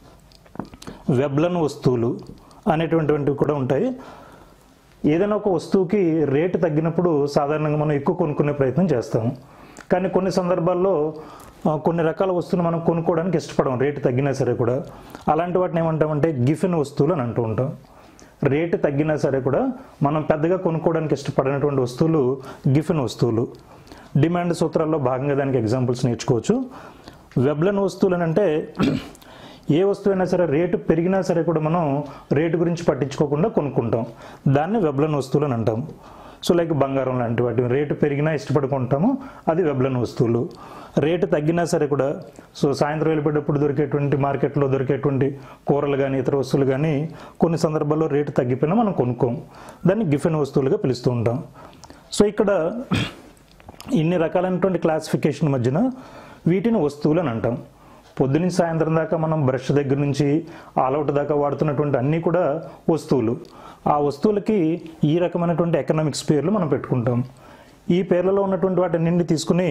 వెబ్లన్ వస్తువులు అనేటువంటివి కూడా ఉంటాయి ఏదైనా ఒక వస్తువుకి రేటు తగ్గినప్పుడు సాధారణంగా మనం ఎక్కువ కొనుక్కునే ప్రయత్నం చేస్తాం కానీ కొన్ని సందర్భాల్లో ఆ, కొన్ని రకాల వస్తువులు మనం కొనుక్కోవడానికి ఇష్టపడం రేటు తగ్గినా సరే కూడా అలాంటి వాటిని ఏమంటామంటే గిఫిన్ వస్తువులు అని అంటూ ఉంటాం రేటు తగ్గినా సరే కూడా మనం పెద్దగా కొనుక్కోవడానికి ఇష్టపడినటువంటి వస్తువులు గిఫిన్ వస్తువులు డిమాండ్ సూత్రాల్లో భాగంగా దానికి ఎగ్జాంపుల్స్ నేర్చుకోవచ్చు వెబ్లన్ వస్తువులు అని అంటే ఏ వస్తువైనా సరే రేటు పెరిగినా సరే కూడా మనం రేటు గురించి పట్టించుకోకుండా కొనుక్కుంటాం దాన్ని వెబ్లన్ వస్తువులు అని అంటాం సో లైక్ బంగారం లాంటి వాటి రేటు పెరిగినా ఇష్టపడుకుంటాము అది వెబ్లన్ వస్తువులు రేటు తగ్గినా సరే కూడా సో సాయంత్రం వెళ్ళిపోయేటప్పుడు దొరికేటువంటి మార్కెట్లో దొరికేటువంటి కూరలు కానీ ఇతర వస్తువులు కానీ కొన్ని సందర్భాల్లో రేటు తగ్గిపోయినా మనం కొనుక్కోం దాన్ని గిఫెన్ వస్తువులుగా పిలుస్తూ ఉంటాం సో ఇక్కడ ఇన్ని రకాలైనటువంటి క్లాసిఫికేషన్ మధ్యన వీటిని వస్తువులు అని అంటాం పొద్దునుంచి సాయంత్రం దాకా మనం బ్రష్ దగ్గర నుంచి ఆల్అవుట్ దాకా వాడుతున్నటువంటి అన్నీ కూడా వస్తువులు ఆ వస్తువులకి ఈ రకమైనటువంటి ఎకనామిక్స్ పేర్లు మనం పెట్టుకుంటాం ఈ పేర్లలో ఉన్నటువంటి వాటిని తీసుకుని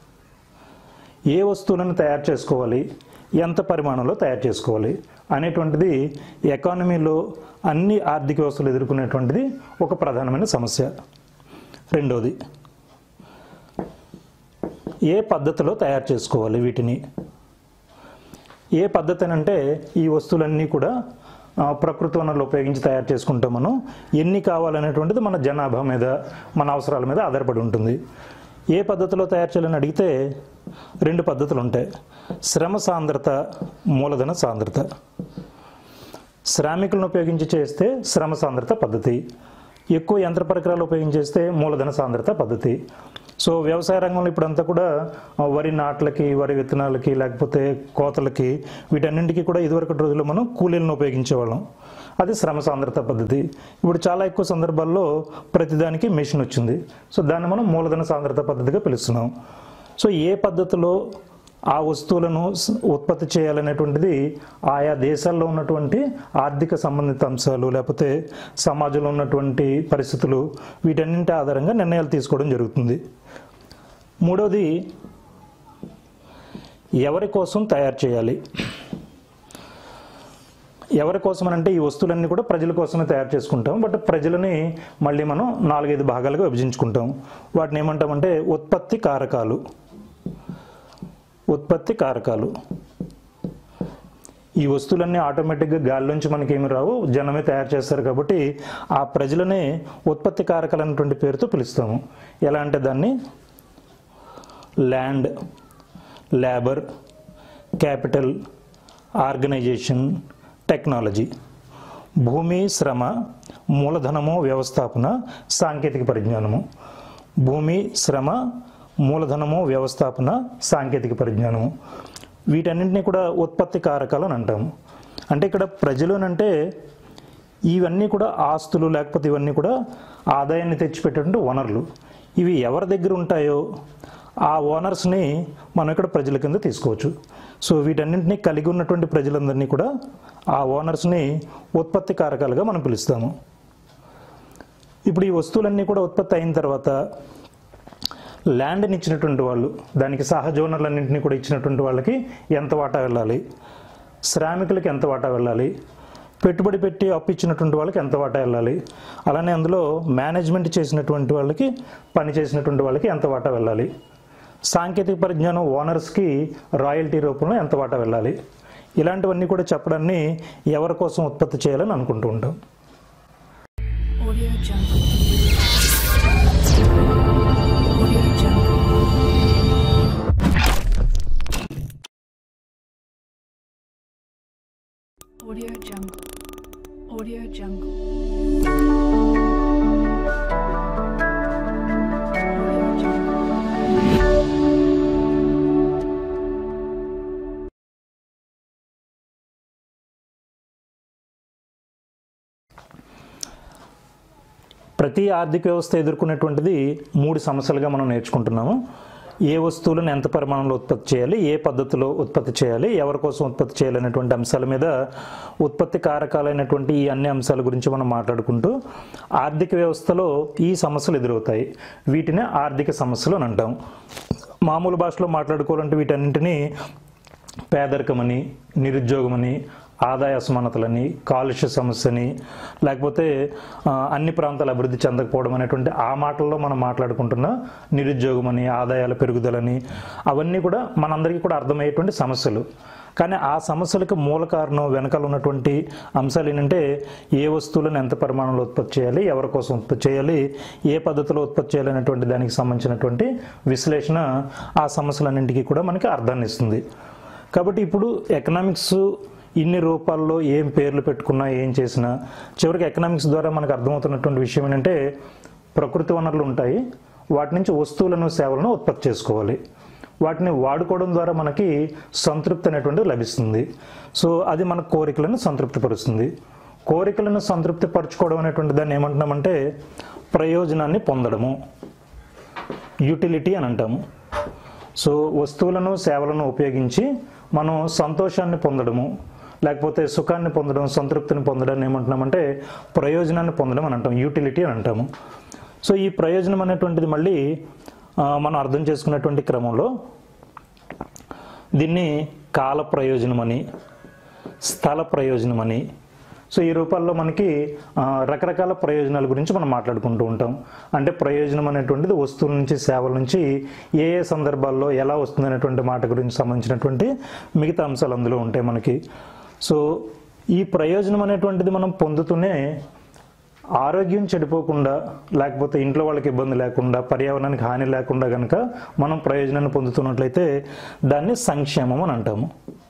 ఏ వస్తువులను తయారు చేసుకోవాలి ఎంత పరిమాణంలో తయారు చేసుకోవాలి అనేటువంటిది ఎకానమీలో అన్ని ఆర్థిక వ్యవస్థలు ఎదుర్కొనేటువంటిది ఒక ప్రధానమైన సమస్య రెండవది ఏ పద్ధతిలో తయారు చేసుకోవాలి వీటిని ఏ పద్ధతి అని అంటే ఈ వస్తువులన్నీ కూడా ఆ, ప్రకృతి వనరులు ఉపయోగించి తయారు చేసుకుంటాం మనం ఎన్ని కావాలనేటువంటిది మన జనాభా మీద మన అవసరాల మీద ఆధారపడి ఉంటుంది ఏ పద్ధతిలో తయారు చేయాలని అడిగితే రెండు పద్ధతులు ఉంటాయి శ్రమ సాంద్రత మూలధన సాంద్రత శ్రామికులను ఉపయోగించి చేస్తే శ్రమ సాంద్రత పద్ధతి ఎక్కువ యంత్ర పరికరాలు ఉపయోగించి చేస్తే మూలధన సాంద్రత పద్ధతి సో వ్యవసాయ రంగంలో ఇప్పుడంతా కూడా ఆ, వరి నాట్లకి వరి విత్తనాలకి లేకపోతే కోతలకి వీటన్నింటికి కూడా ఇదివరకటి రోజుల్లో మనం కూలీలను ఉపయోగించేవాళ్ళం అది శ్రమ సాంద్రత పద్ధతి ఇప్పుడు చాలా ఎక్కువ సందర్భాల్లో ప్రతిదానికి మెషిన్ వచ్చింది సో దాన్ని మనం మూలధన సాంద్రత పద్ధతిగా పిలుస్తున్నాం సో ఏ పద్ధతిలో ఆ వస్తువులను స- ఉత్పత్తి చేయాలనేటువంటిది ఆయా దేశాల్లో ఉన్నటువంటి ఆర్థిక సంబంధిత అంశాలు లేకపోతే సమాజంలో ఉన్నటువంటి పరిస్థితులు వీటన్నింటి ఆధారంగా నిర్ణయాలు తీసుకోవడం జరుగుతుంది మూడవది ఎవరి కోసం తయారు చేయాలి ఎవరి కోసం అని అంటే ఈ వస్తువులన్నీ కూడా ప్రజల కోసమే తయారు చేసుకుంటాం బట్ ప్రజలని మళ్ళీ మనం నాలుగైదు భాగాలుగా విభజించుకుంటాం వాటిని ఏమంటామంటే ఉత్పత్తి కారకాలు ఉత్పత్తి కారకాలు ఈ వస్తువులన్నీ ఆటోమేటిక్గా గాల్లోంచి మనకి ఏమి రావు జనమే తయారు చేస్తారు కాబట్టి ఆ ప్రజలనే ఉత్పత్తి కారకాలు అనేటువంటి పేరుతో పిలుస్తాము ఎలా అంటే దాన్ని land labour capital organisation technology భూమి శ్రమ మూలధనము వ్యవస్థాపన సాంకేతిక పరిజ్ఞానము భూమి శ్రమ మూలధనము వ్యవస్థాపన సాంకేతిక పరిజ్ఞానము వీటన్నింటినీ కూడా ఉత్పత్తి కారకాలు అని అంటాము అంటే ఇక్కడ ప్రజలు అని అంటే ఇవన్నీ కూడా ఆస్తులు లేకపోతే ఇవన్నీ కూడా ఆదాయాన్ని తెచ్చిపెట్టేటువంటి వనరులు ఇవి ఎవరి దగ్గర ఉంటాయో ఆ ఓనర్స్ని మనం ఇక్కడ ప్రజల కింద తీసుకోవచ్చు సో వీటన్నింటినీ కలిగి ఉన్నటువంటి ప్రజలందరినీ కూడా ఆ ఓనర్స్ని ఉత్పత్తి కారకాలుగా మనం పిలుస్తాము ఇప్పుడు ఈ వస్తువులన్నీ కూడా ఉత్పత్తి అయిన తర్వాత ల్యాండ్ని ఇచ్చినటువంటి వాళ్ళు దానికి సహజ ఓనర్లన్నింటినీ కూడా ఇచ్చినటువంటి వాళ్ళకి ఎంత వాటా వెళ్ళాలి శ్రామికులకి ఎంత వాటా వెళ్ళాలి పెట్టుబడి పెట్టి అప్పు ఇచ్చినటువంటి వాళ్ళకి ఎంత వాటా వెళ్ళాలి అలానే అందులో మేనేజ్మెంట్ చేసినటువంటి వాళ్ళకి పని చేసినటువంటి వాళ్ళకి ఎంత వాటా వెళ్ళాలి సాంకేతిక పరిజ్ఞానం ఓనర్స్కి రాయల్టీ రూపంలో ఎంత వాటా వెళ్ళాలి ఇలాంటివన్నీ కూడా చెప్పడాన్ని ఎవరి కోసం ఉత్పత్తి చేయాలని అనుకుంటూ ఉంటాం Audio Jungle. Audio Jungle. Audio Jungle. Audio Jungle. Audio Jungle. ప్రతి ఆర్థిక వ్యవస్థ ఎదుర్కొనేటువంటిది మూడు సమస్యలుగా మనం నేర్చుకుంటున్నాము ఏ వస్తువులను ఎంత పరిమాణంలో ఉత్పత్తి చేయాలి ఏ పద్ధతిలో ఉత్పత్తి చేయాలి ఎవరి కోసం ఉత్పత్తి చేయాలి అనేటువంటి అంశాల మీద ఉత్పత్తి కారకాలైనటువంటి ఈ అన్ని అంశాల గురించి మనం మాట్లాడుకుంటూ ఆర్థిక వ్యవస్థలో ఈ సమస్యలు ఎదురవుతాయి వీటిని ఆర్థిక సమస్యలు అని అంటాం మామూలు భాషలో మాట్లాడుకోవాలంటే వీటన్నింటినీ పేదరికమని నిరుద్యోగమని ఆదాయ అసమానతలని కాలుష్య సమస్యని లేకపోతే ఆ, అన్ని ప్రాంతాలు అభివృద్ధి చెందకపోవడం అనేటువంటి ఆ మాటల్లో మనం మాట్లాడుకుంటున్న నిరుద్యోగమని ఆదాయాల పెరుగుదలని అవన్నీ కూడా మనందరికీ కూడా అర్థమయ్యేటువంటి సమస్యలు కానీ ఆ సమస్యలకు మూల కారణం వెనకాల ఉన్నటువంటి అంశాలు ఏంటంటే ఏ వస్తువులను ఎంత పరిమాణంలో ఉత్పత్తి చేయాలి ఎవరి కోసం ఉత్పత్తి చేయాలి ఏ పద్ధతిలో ఉత్పత్తి చేయాలి అనేటువంటి దానికి సంబంధించినటువంటి విశ్లేషణ ఆ సమస్యలన్నింటికీ కూడా మనకి అర్థాన్ని ఇస్తుంది కాబట్టి ఇప్పుడు ఎకనామిక్స్ ఇన్ని రూపాల్లో ఏం పేర్లు పెట్టుకున్నా ఏం చేసినా చివరికి ఎకనామిక్స్ ద్వారా మనకు అర్థమవుతున్నటువంటి విషయం ఏంటంటే ప్రకృతి వనరులు ఉంటాయి వాటి నుంచి వస్తువులను సేవలను ఉత్పత్తి చేసుకోవాలి వాటిని వాడుకోవడం ద్వారా మనకి సంతృప్తి అనేటువంటిది లభిస్తుంది సో అది మన కోరికలను సంతృప్తిపరుస్తుంది కోరికలను సంతృప్తి పరచుకోవడం అనేటువంటి దాన్ని ఏమంటున్నామంటే ప్రయోజనాన్ని పొందడము యూటిలిటీ అని అంటాము సో వస్తువులను సేవలను ఉపయోగించి మనం సంతోషాన్ని పొందడము లేకపోతే సుఖాన్ని పొందడం సంతృప్తిని పొందడాన్ని ఏమంటున్నామంటే ప్రయోజనాన్ని పొందడం అని అంటాం యూటిలిటీ అని అంటాము సో ఈ ప్రయోజనం అనేటువంటిది మళ్ళీ ఆ, మనం అర్థం చేసుకున్నటువంటి క్రమంలో దీన్ని కాల ప్రయోజనమని స్థల ప్రయోజనమని సో ఈ రూపాల్లో మనకి ఆ, రకరకాల ప్రయోజనాల గురించి మనం మాట్లాడుకుంటూ ఉంటాం అంటే ప్రయోజనం అనేటువంటిది వస్తువుల నుంచి సేవల నుంచి ఏ ఏ సందర్భాల్లో ఎలా వస్తుంది అనేటువంటి మాట గురించి సంబంధించినటువంటి మిగతా అంశాలు అందులో ఉంటాయి మనకి సో ఈ ప్రయోజనం అనేటువంటిది మనం పొందుతూనే ఆరోగ్యం చెడిపోకుండా లేకపోతే ఇంట్లో వాళ్ళకి ఇబ్బంది లేకుండా పర్యావరణానికి హాని లేకుండా కనుక మనం ప్రయోజనాన్ని పొందుతున్నట్లయితే దాన్ని సంక్షేమం అని అంటాము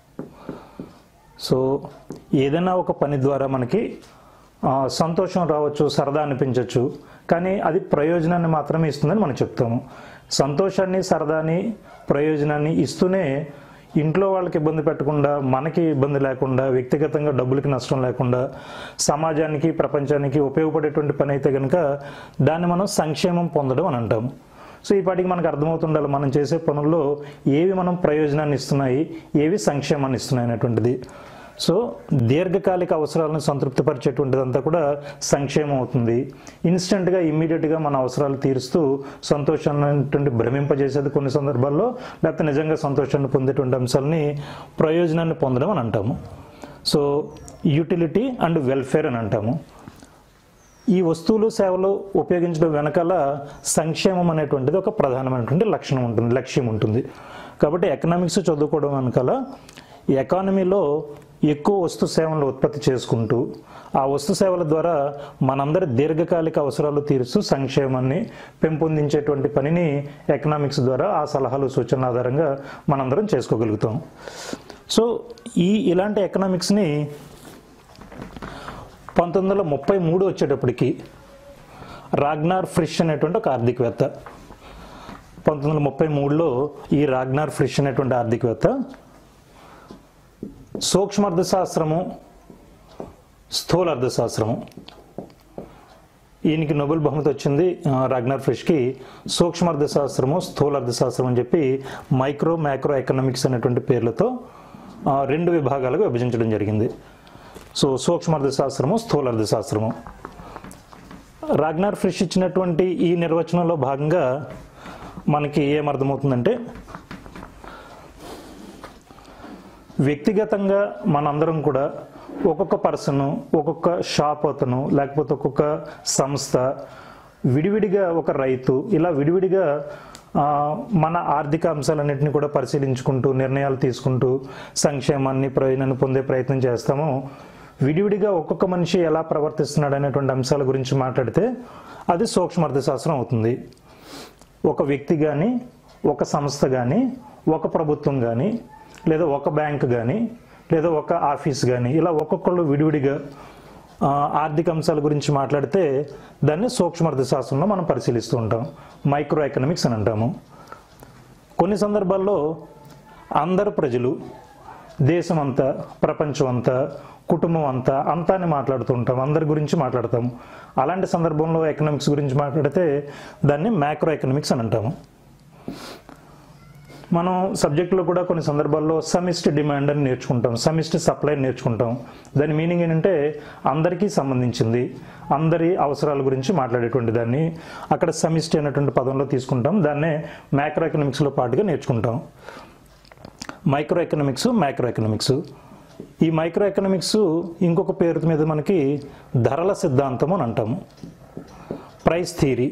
సో ఏదైనా ఒక పని ద్వారా మనకి ఆ, సంతోషం రావచ్చు సరదా అనిపించవచ్చు కానీ అది ప్రయోజనాన్ని మాత్రమే ఇస్తుందని మనం చెప్తాము సంతోషాన్ని సరదాని ప్రయోజనాన్ని ఇస్తూనే ఇంట్లో వాళ్ళకి ఇబ్బంది పెట్టకుండా మనకి ఇబ్బంది లేకుండా వ్యక్తిగతంగా డబ్బులకి నష్టం లేకుండా సమాజానికి ప్రపంచానికి ఉపయోగపడేటువంటి పని అయితే కనుక దాన్ని మనం సంక్షేమం పొందడం అని అంటాము సో ఈ పాటికి మనకు అర్థమవుతుండాలి మనం చేసే పనుల్లో ఏవి మనం ప్రయోజనాన్ని ఇస్తున్నాయి ఏవి సంక్షేమాన్ని ఇస్తున్నాయి అనేటువంటిది సో దీర్ఘకాలిక అవసరాలను సంతృప్తిపరిచేటువంటిదంతా కూడా సంక్షేమం అవుతుంది ఇన్స్టెంట్గా ఇమ్మీడియట్గా మన అవసరాలు తీరుస్తూ సంతోషాన్ని భ్రమింపజేసేది కొన్ని సందర్భాల్లో లేకపోతే నిజంగా సంతోషాన్ని పొందేటువంటి అంశాలని ప్రయోజనాన్ని పొందడం అని అంటాము సో యూటిలిటీ అండ్ వెల్ఫేర్ అని అంటాము ఈ వస్తువులు సేవలు ఉపయోగించడం వెనకాల సంక్షేమం అనేటువంటిది ఒక ప్రధానమైనటువంటి లక్షణం ఉంటుంది లక్ష్యం ఉంటుంది కాబట్టి ఎకనామిక్స్ చదువుకోవడం వెనకాల ఎకానమీలో ఎక్కువ వస్తు సేవలను ఉత్పత్తి చేసుకుంటూ ఆ వస్తు సేవల ద్వారా మనందరి దీర్ఘకాలిక అవసరాలు తీరుస్తూ సంక్షేమాన్ని పెంపొందించేటువంటి పనిని ఎకనామిక్స్ ద్వారా ఆ సలహాలు సూచనల ఆధారంగా మనందరం చేసుకోగలుగుతాం సో ఈ ఇలాంటి ఎకనామిక్స్ని పంతొమ్మిది వందల ముప్పై మూడు వచ్చేటప్పటికి రాగ్నార్ ఫ్రిష్ అనేటువంటి ఒక ఆర్థికవేత్త పంతొమ్మిది వందల ముప్పై మూడులో ఈ రాగ్నార్ ఫ్రిష్ అనేటువంటి ఆర్థికవేత్త సూక్ష్మ అర్థశాస్త్రము స్థూల అర్థశాస్త్రము ఈయనకి నోబెల్ బహుమతి వచ్చింది ఆ, రాగ్నర్ ఫిష్కి సూక్ష్మ అర్థశాస్త్రము స్థూల అర్థశాస్త్రం అని చెప్పి మైక్రో మ్యాక్రో ఎకనామిక్స్ అనేటువంటి పేర్లతో ఆ, రెండు విభాగాలుగా విభజించడం జరిగింది సో సూక్ష్మ అర్థశాస్త్రము స్థూల అర్థశాస్త్రము రాగ్నార్ ఫ్రిష్ ఇచ్చినటువంటి ఈ నిర్వచనంలో భాగంగా మనకి ఏమర్థమవుతుందంటే వ్యక్తిగతంగా మనందరం కూడా ఒక్కొక్క పర్సన్ ఒక్కొక్క షాప్ అతను లేకపోతే ఒక్కొక్క సంస్థ విడివిడిగా ఒక రైతు ఇలా విడివిడిగా ఆ, మన ఆర్థిక అంశాలన్నింటినీ కూడా పరిశీలించుకుంటూ నిర్ణయాలు తీసుకుంటూ సంక్షేమాన్ని ప్రయోజనాన్ని పొందే ప్రయత్నం చేస్తామో విడివిడిగా ఒక్కొక్క మనిషి ఎలా ప్రవర్తిస్తున్నాడు అనేటువంటి అంశాల గురించి మాట్లాడితే అది సూక్ష్మ అర్థశాస్త్రం అవుతుంది ఒక వ్యక్తి కానీ ఒక సంస్థ కానీ ఒక ప్రభుత్వం కానీ లేదా ఒక బ్యాంక్ కానీ లేదా ఒక ఆఫీస్ కానీ ఇలా ఒక్కొక్కళ్ళు విడివిడిగా ఆ, ఆర్థిక అంశాల గురించి మాట్లాడితే దాన్ని సూక్ష్మ అర్థశాస్త్రంలో మనం పరిశీలిస్తూ ఉంటాం మైక్రో ఎకనామిక్స్ అని అంటాము కొన్ని సందర్భాల్లో అందరు ప్రజలు దేశం అంతా ప్రపంచం అంతా కుటుంబం అంతా అంతా అని మాట్లాడుతూ ఉంటాం అందరి గురించి మాట్లాడతాం అలాంటి సందర్భంలో ఎకనామిక్స్ గురించి మాట్లాడితే దాన్ని మ్యాక్రో ఎకనామిక్స్ అని అంటాము మనం సబ్జెక్టులో కూడా కొన్ని సందర్భాల్లో సమిష్టి డిమాండ్ అని నేర్చుకుంటాం సమిష్టి సప్లై నేర్చుకుంటాం దాని మీనింగ్ ఏంటంటే అందరికీ సంబంధించింది అందరి అవసరాల గురించి మాట్లాడేటువంటి దాన్ని అక్కడ సమిష్టి అనేటువంటి పదంలో తీసుకుంటాం దాన్నే మ్యాక్రో ఎకనామిక్స్లో పాటుగా నేర్చుకుంటాం మైక్రో ఎకనామిక్స్ మైక్రో ఎకనామిక్స్ ఈ మైక్రో ఎకనామిక్స్ ఇంకొక పేరు మీద మనకి ధరల సిద్ధాంతం అని అంటాము ప్రైస్ థీరీ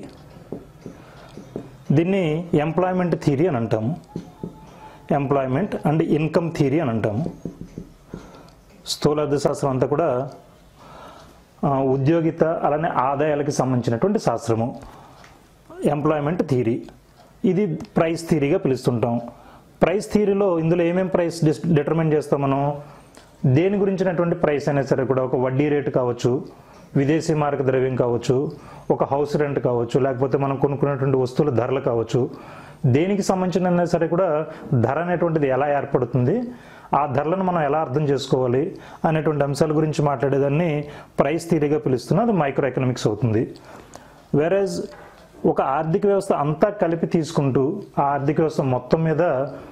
దీన్ని ఎంప్లాయ్మెంట్ థీరీ అని అంటాము ఎంప్లాయ్మెంట్ అండ్ ఇన్కమ్ థీరీ అని అంటాము స్థూల అర్థశాస్త్రం అంతా కూడా ఆ, ఉద్యోగిత అలానే ఆదాయాలకి సంబంధించినటువంటి శాస్త్రము ఎంప్లాయ్మెంట్ థీరీ ఇది ప్రైస్ థీరీగా పిలుస్తుంటాం ప్రైస్ థీరీలో ఇందులో ఏమేం ప్రైస్ డిస్ డిటర్మిన్ చేస్తాం మనం దేని గురించినటువంటి ప్రైస్ అయినా సరే కూడా ఒక వడ్డీ రేటు కావచ్చు విదేశీ మార్క ద్రవ్యం కావచ్చు ఒక హౌస్ రెంట్ కావచ్చు లేకపోతే మనం కొనుక్కున్నటువంటి వస్తువుల ధరలు కావచ్చు దేనికి సంబంధించిన సరే కూడా ధర అనేటువంటిది ఎలా ఏర్పడుతుంది ఆ ధరలను మనం ఎలా అర్థం చేసుకోవాలి అనేటువంటి అంశాల గురించి మాట్లాడేదాన్ని ప్రైస్ థీరీగా పిలుస్తున్నా అది మైక్రో ఎకనామిక్స్ అవుతుంది వెరాజ్ ఒక ఆర్థిక వ్యవస్థ అంతా కలిపి తీసుకుంటూ ఆ ఆర్థిక వ్యవస్థ మొత్తం మీద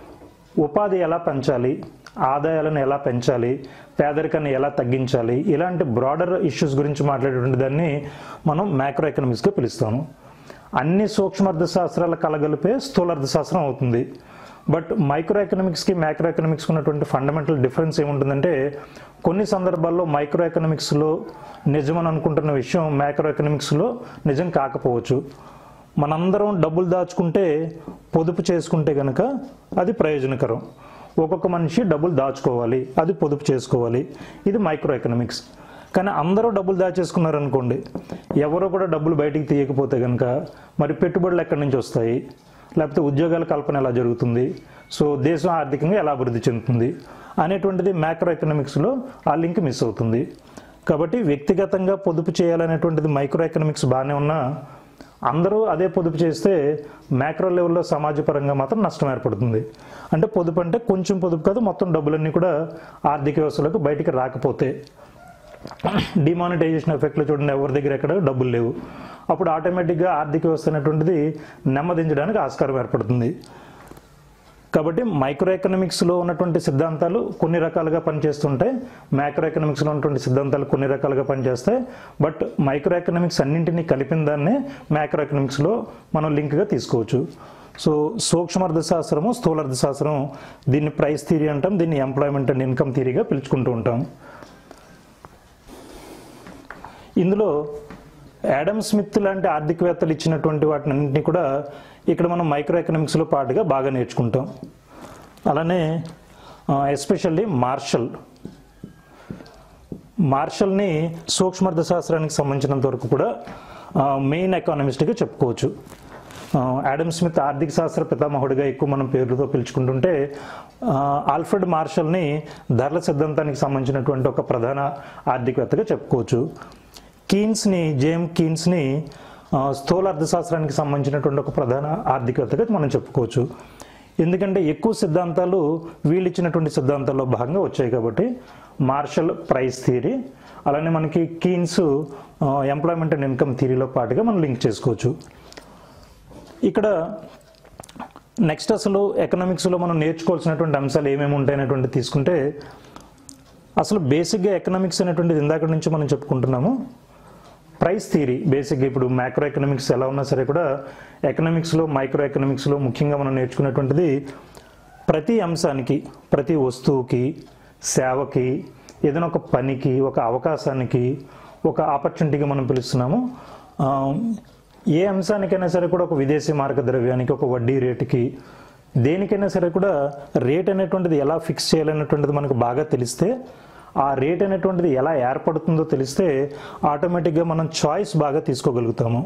ఉపాధి ఎలా పెంచాలి ఆదాయాలను ఎలా పెంచాలి పేదరికాన్ని ఎలా తగ్గించాలి ఇలాంటి బ్రాడర్ ఇష్యూస్ గురించి మాట్లాడేటువంటి దాన్ని మనం మ్యాక్రో ఎకనామిక్స్గా పిలుస్తాము అన్ని సూక్ష్మార్థ శాస్త్రాల కలగలిపే స్థూలార్థశాస్త్రం అవుతుంది బట్ మైక్రో ఎకనామిక్స్కి మ్యాక్రో ఎకనామిక్స్కి ఉన్నటువంటి ఫండమెంటల్ డిఫరెన్స్ ఏముంటుందంటే కొన్ని సందర్భాల్లో మైక్రో ఎకనామిక్స్లో నిజమని అనుకుంటున్న విషయం మ్యాక్రో ఎకనామిక్స్లో నిజం కాకపోవచ్చు మనందరం డబ్బులు దాచుకుంటే పొదుపు చేసుకుంటే కనుక అది ప్రయోజనకరం ఒక్కొక్క మనిషి డబ్బులు దాచుకోవాలి అది పొదుపు చేసుకోవాలి ఇది మైక్రో ఎకనామిక్స్ కానీ అందరూ డబ్బులు దాచేసుకున్నారు అనుకోండి ఎవరో కూడా డబ్బులు బయటికి తీయకపోతే కనుక మరి పెట్టుబడులు ఎక్కడి నుంచి వస్తాయి లేకపోతే ఉద్యోగాల కల్పన ఎలా జరుగుతుంది సో దేశం ఆర్థికంగా ఎలా అభివృద్ధి చెందుతుంది అనేటువంటిది మ్యాక్రో ఎకనామిక్స్లో ఆ లింక్ మిస్ అవుతుంది కాబట్టి వ్యక్తిగతంగా పొదుపు చేయాలనేటువంటిది మైక్రో ఎకనామిక్స్ బాగానే ఉన్నా అందరూ అదే పొదుపు చేస్తే మ్యాక్రో లెవెల్లో సమాజపరంగా మాత్రం నష్టం ఏర్పడుతుంది అంటే పొదుపు అంటే కొంచెం పొదుపు కాదు మొత్తం డబ్బులన్నీ కూడా ఆర్థిక వ్యవస్థలకు బయటికి రాకపోతే డిమానిటైజేషన్ ఎఫెక్ట్లో చూడండి ఎవరి దగ్గర ఎక్కడ డబ్బులు లేవు అప్పుడు ఆటోమేటిక్గా ఆర్థిక వ్యవస్థ అనేటువంటిది నెమ్మదించడానికి ఆస్కారం ఏర్పడుతుంది కాబట్టి మైక్రో ఎకనామిక్స్లో ఉన్నటువంటి సిద్ధాంతాలు కొన్ని రకాలుగా పనిచేస్తుంటాయి మ్యాక్రో ఎకనామిక్స్లో ఉన్నటువంటి సిద్ధాంతాలు కొన్ని రకాలుగా పనిచేస్తాయి బట్ మైక్రో ఎకనామిక్స్ అన్నింటినీ కలిపిన దాన్నే మ్యాక్రో ఎకనామిక్స్లో మనం లింక్గా తీసుకోవచ్చు సో సూక్ష్మార్థశాస్త్రము స్థూలార్థశాస్త్రం దీన్ని ప్రైస్ థీరీ అంటాం దీన్ని ఎంప్లాయ్మెంట్ అండ్ ఇన్కమ్ థీరీగా పిలుచుకుంటూ ఉంటాం ఇందులో యాడమ్ స్మిత్ లాంటి ఆర్థికవేత్తలు ఇచ్చినటువంటి వాటిని అన్నింటినీ కూడా ఇక్కడ మనం మైక్రో ఎకనామిక్స్లో పాటుగా బాగా నేర్చుకుంటాం అలానే ఎస్పెషల్లీ మార్షల్ మార్షల్ని సూక్ష్మార్థ శాస్త్రానికి సంబంధించినంత వరకు కూడా మెయిన్ ఎకానమిస్ట్గా చెప్పుకోవచ్చు ఆ, యాడమ్ స్మిత్ ఆర్థిక శాస్త్ర పితామహుడిగా ఎక్కువ మనం పేర్లతో పిలుచుకుంటుంటే ఆ, ఆల్ఫ్రెడ్ మార్షల్ని ధరల సిద్ధాంతానికి సంబంధించినటువంటి ఒక ప్రధాన ఆర్థికవేత్తగా చెప్పుకోవచ్చు కీన్స్ని జేమ్ కీన్స్ని ఆ, స్థూల అర్థశాస్త్రానికి సంబంధించినటువంటి ఒక ప్రధాన ఆర్థికవేత్తగా మనం చెప్పుకోవచ్చు ఎందుకంటే ఎక్కువ సిద్ధాంతాలు వీళ్ళు ఇచ్చినటువంటి సిద్ధాంతాల్లో భాగంగా వచ్చాయి కాబట్టి మార్షల్ ప్రైస్ థియరీ అలానే మనకి కీన్స్ ఎంప్లాయ్మెంట్ అండ్ ఇన్కమ్ థియరీలో పాటుగా మనం లింక్ చేసుకోవచ్చు ఇక్కడ నెక్స్ట్ అసలు ఎకనామిక్స్లో మనం నేర్చుకోవాల్సినటువంటి అంశాలు ఏమేమి ఉంటాయనేటువంటి తీసుకుంటే అసలు బేసిక్గా ఎకనామిక్స్ అనేటువంటిది ఇందాక నుంచి మనం చెప్పుకుంటున్నాము ప్రైస్ థియరీ బేసిక్గా ఇప్పుడు మైక్రో ఎకనామిక్స్ ఎలా ఉన్నా సరే కూడా ఎకనామిక్స్లో మైక్రో ఎకనామిక్స్లో ముఖ్యంగా మనం నేర్చుకునేటువంటిది ప్రతి అంశానికి ప్రతి వస్తువుకి సేవకి ఏదైనా ఒక పనికి ఒక అవకాశానికి ఒక ఆపర్చునిటీగా మనం పిలుస్తున్నాము ఆ, ఏ అంశానికైనా సరే కూడా ఒక విదేశీ మార్గ ద్రవ్యానికి ఒక వడ్డీ రేటుకి దేనికైనా సరే కూడా రేట్ అనేటువంటిది ఎలా ఫిక్స్ చేయాలనేటువంటిది మనకు బాగా తెలిస్తే ఆ రేట్ అనేటువంటిది ఎలా ఏర్పడుతుందో తెలిస్తే ఆటోమేటిక్గా మనం చాయిస్ బాగా తీసుకోగలుగుతాము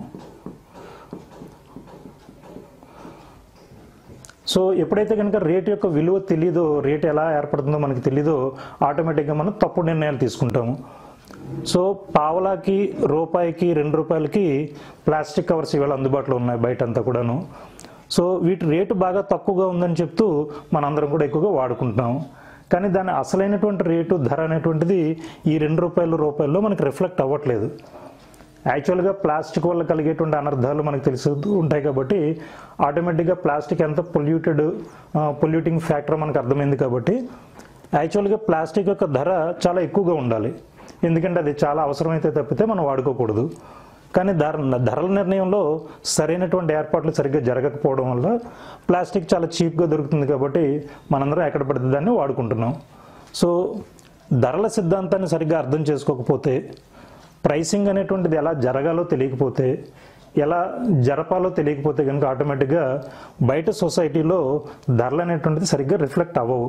సో ఎప్పుడైతే కనుక రేట్ యొక్క విలువ తెలీదో రేట్ ఎలా ఏర్పడుతుందో మనకి తెలీదో ఆటోమేటిక్గా మనం తప్పుడు నిర్ణయాలు తీసుకుంటాము సో పావలాకి రూపాయికి రెండు రూపాయలకి ప్లాస్టిక్ కవర్స్ ఇవాళ అందుబాటులో ఉన్నాయి బయట అంతా కూడాను సో వీటి రేటు బాగా తక్కువగా ఉందని చెప్తూ మనందరం కూడా ఎక్కువగా వాడుకుంటున్నాం కానీ దాని అసలైనటువంటి రేటు ధర అనేటువంటిది ఈ రెండు రూపాయలు రూపాయల్లో మనకి రిఫ్లెక్ట్ అవ్వట్లేదు యాక్చువల్గా ప్లాస్టిక్ వల్ల కలిగేటువంటి అనర్థాలు మనకు తెలిసి ఉంటాయి కాబట్టి ఆటోమేటిక్గా ప్లాస్టిక్ ఎంత పొల్యూటెడ్ పొల్యూటింగ్ ఫ్యాక్టర్ మనకు అర్థమైంది కాబట్టి యాక్చువల్గా ప్లాస్టిక్ యొక్క ధర చాలా ఎక్కువగా ఉండాలి ఎందుకంటే అది చాలా అవసరమైతే తప్పితే మనం వాడుకోకూడదు కానీ ధర ధరల నిర్ణయంలో సరైనటువంటి ఏర్పాట్లు సరిగ్గా జరగకపోవడం వల్ల ప్లాస్టిక్ చాలా చీప్గా దొరుకుతుంది కాబట్టి మనందరం ఎక్కడ పడితే దాన్ని వాడుకుంటున్నాం సో ధరల సిద్ధాంతాన్ని సరిగ్గా అర్థం చేసుకోకపోతే ప్రైసింగ్ అనేటువంటిది ఎలా జరగాలో తెలియకపోతే ఎలా జరపాలో తెలియకపోతే కనుక ఆటోమేటిక్గా బయట సొసైటీలో ధరలు అనేటువంటిది సరిగ్గా రిఫ్లెక్ట్ అవ్వవు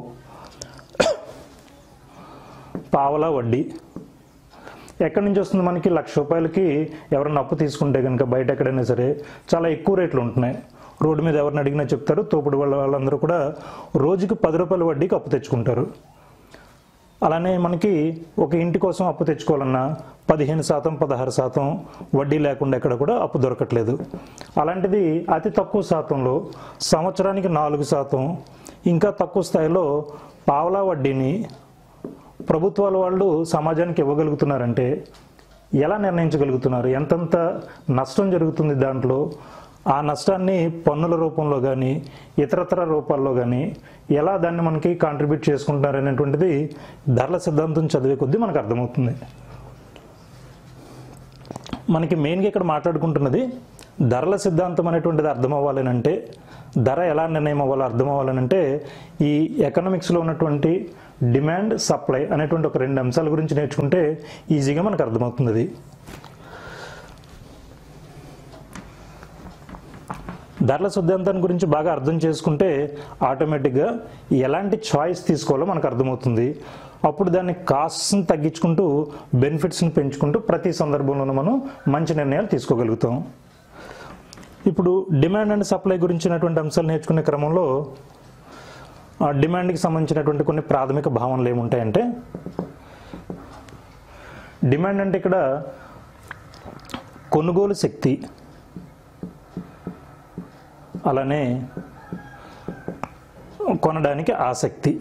పావలా వడ్డీ ఎక్కడి నుంచి వస్తుంది మనకి లక్ష రూపాయలకి ఎవరైనా అప్పు తీసుకుంటే కనుక బయట ఎక్కడైనా సరే చాలా ఎక్కువ రేట్లు ఉంటున్నాయి రోడ్డు మీద ఎవరిని అడిగినా చెప్తారు తోపుడు వాళ్ళ వాళ్ళందరూ కూడా రోజుకి పది రూపాయల వడ్డీకి అప్పు తెచ్చుకుంటారు అలానే మనకి ఒక ఇంటి కోసం అప్పు తెచ్చుకోవాలన్నా పదిహేను శాతం పదహారు శాతం వడ్డీ లేకుండా ఎక్కడ కూడా అప్పు దొరకట్లేదు అలాంటిది అతి తక్కువ శాతంలో సంవత్సరానికి నాలుగు శాతం ఇంకా తక్కువ స్థాయిలో పావలా వడ్డీని ప్రభుత్వాల వాళ్ళు సమాజానికి ఇవ్వగలుగుతున్నారంటే ఎలా నిర్ణయించగలుగుతున్నారు ఎంతంత నష్టం జరుగుతుంది దాంట్లో ఆ నష్టాన్ని పన్నుల రూపంలో కానీ ఇతరతర రూపాల్లో కానీ ఎలా దాన్ని మనకి కాంట్రిబ్యూట్ చేసుకుంటున్నారు అనేటువంటిది ధరల సిద్ధాంతం చదివే కొద్దీ మనకు అర్థమవుతుంది మనకి మెయిన్గా ఇక్కడ మాట్లాడుకుంటున్నది ధరల సిద్ధాంతం అనేటువంటిది అర్థం అవ్వాలనంటే ధర ఎలా నిర్ణయం అవ్వాలో అర్థం అవ్వాలనంటే ఈ ఎకనామిక్స్లో ఉన్నటువంటి డిమాండ్ సప్లై అనేటువంటి ఒక రెండు అంశాల గురించి నేర్చుకుంటే ఈజీగా మనకు అర్థమవుతుంది అది ధరల సిద్ధాంతాన్ని గురించి బాగా అర్థం చేసుకుంటే ఆటోమేటిక్గా ఎలాంటి చాయిస్ తీసుకోవాలో మనకు అర్థమవుతుంది అప్పుడు దాన్ని కాస్ట్ని తగ్గించుకుంటూ బెనిఫిట్స్ని పెంచుకుంటూ ప్రతి సందర్భంలోనూ మనం మంచి నిర్ణయాలు తీసుకోగలుగుతాం ఇప్పుడు డిమాండ్ అండ్ సప్లై గురించినటువంటి అంశాలు నేర్చుకునే క్రమంలో ఆ డిమాండ్కి సంబంధించినటువంటి కొన్ని ప్రాథమిక భావనలు ఏముంటాయంటే డిమాండ్ అంటే ఇక్కడ కొనుగోలు శక్తి అలానే కొనడానికి ఆసక్తి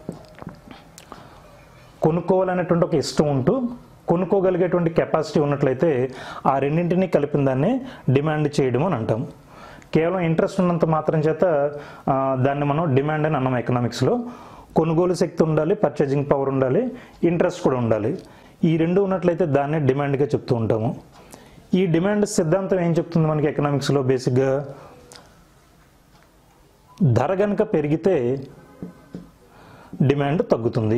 కొనుక్కోవాలనేటువంటి ఒక ఇష్టం ఉంటూ కొనుక్కోగలిగేటువంటి కెపాసిటీ ఉన్నట్లయితే ఆ రెండింటినీ కలిపిన దాన్ని డిమాండ్ చేయడం అని అంటాం కేవలం ఇంట్రెస్ట్ ఉన్నంత మాత్రం చేత ఆ, దాన్ని మనం డిమాండ్ అని అన్నాం ఎకనామిక్స్లో కొనుగోలు శక్తి ఉండాలి పర్చేజింగ్ పవర్ ఉండాలి ఇంట్రెస్ట్ కూడా ఉండాలి ఈ రెండు ఉన్నట్లయితే దాన్ని డిమాండ్గా చెప్తూ ఉంటాము ఈ డిమాండ్ సిద్ధాంతం ఏం చెప్తుంది మనకి ఎకనామిక్స్లో బేసిక్గా ధర కనుక పెరిగితే డిమాండ్ తగ్గుతుంది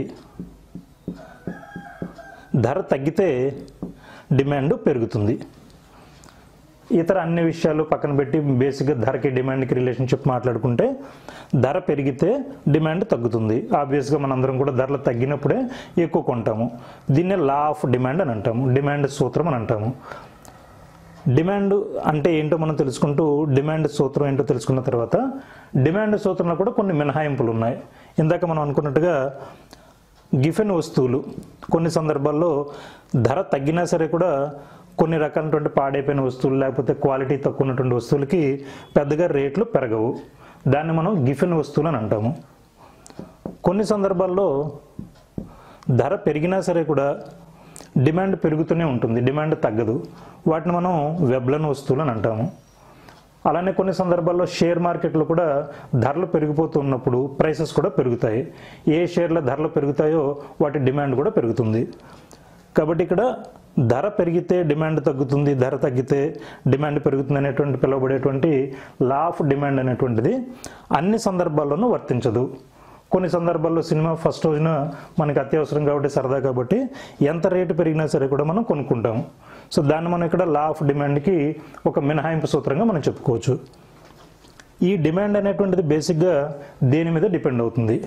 ధర తగ్గితే డిమాండ్ పెరుగుతుంది ఇతర అన్ని విషయాలు పక్కన పెట్టి బేసిక్గా ధరకి డిమాండ్కి రిలేషన్షిప్ మాట్లాడుకుంటే ధర పెరిగితే డిమాండ్ తగ్గుతుంది ఆబ్వియస్గా మనందరం కూడా ధరలు తగ్గినప్పుడే ఎక్కువ కొంటాము దీన్నే లా ఆఫ్ డిమాండ్ అని అంటాము డిమాండ్ సూత్రం అని అంటాము డిమాండ్ అంటే ఏంటో మనం తెలుసుకుంటూ డిమాండ్ సూత్రం ఏంటో తెలుసుకున్న తర్వాత డిమాండ్ సూత్రంలో కూడా కొన్ని మినహాయింపులు ఉన్నాయి ఇందాక మనం అనుకున్నట్టుగా గిఫెన్ వస్తువులు కొన్ని సందర్భాల్లో ధర తగ్గినా సరే కూడా కొన్ని రకాలైనటువంటి పాడైపోయిన వస్తువులు లేకపోతే క్వాలిటీ తక్కువ ఉన్నటువంటి వస్తువులకి పెద్దగా రేట్లు పెరగవు దాన్ని మనం గిఫెన్ వస్తువులు అని అంటాము కొన్ని సందర్భాల్లో ధర పెరిగినా సరే కూడా డిమాండ్ పెరుగుతూనే ఉంటుంది డిమాండ్ తగ్గదు వాటిని మనం వెబ్లన్ వస్తువులు అని అంటాము అలానే కొన్ని సందర్భాల్లో షేర్ మార్కెట్లో కూడా ధరలు పెరిగిపోతూ ఉన్నప్పుడు ప్రైసెస్ కూడా పెరుగుతాయి ఏ షేర్ల ధరలు పెరుగుతాయో వాటి డిమాండ్ కూడా పెరుగుతుంది కాబట్టి ఇక్కడ ధర పెరిగితే డిమాండ్ తగ్గుతుంది ధర తగ్గితే డిమాండ్ పెరుగుతుంది అనేటువంటి పిలువబడేటువంటి లా ఆఫ్ డిమాండ్ అనేటువంటిది అన్ని సందర్భాల్లోనూ వర్తించదు కొన్ని సందర్భాల్లో సినిమా ఫస్ట్ రోజున మనకి అత్యవసరం కాబట్టి సరదా కాబట్టి ఎంత రేటు పెరిగినా సరే కూడా మనం కొనుక్కుంటాం సో దాన్ని మనం ఇక్కడ లా ఆఫ్ డిమాండ్కి ఒక మినహాయింపు సూత్రంగా మనం చెప్పుకోవచ్చు ఈ డిమాండ్ అనేటువంటిది బేసిక్గా దేని మీద డిపెండ్ అవుతుంది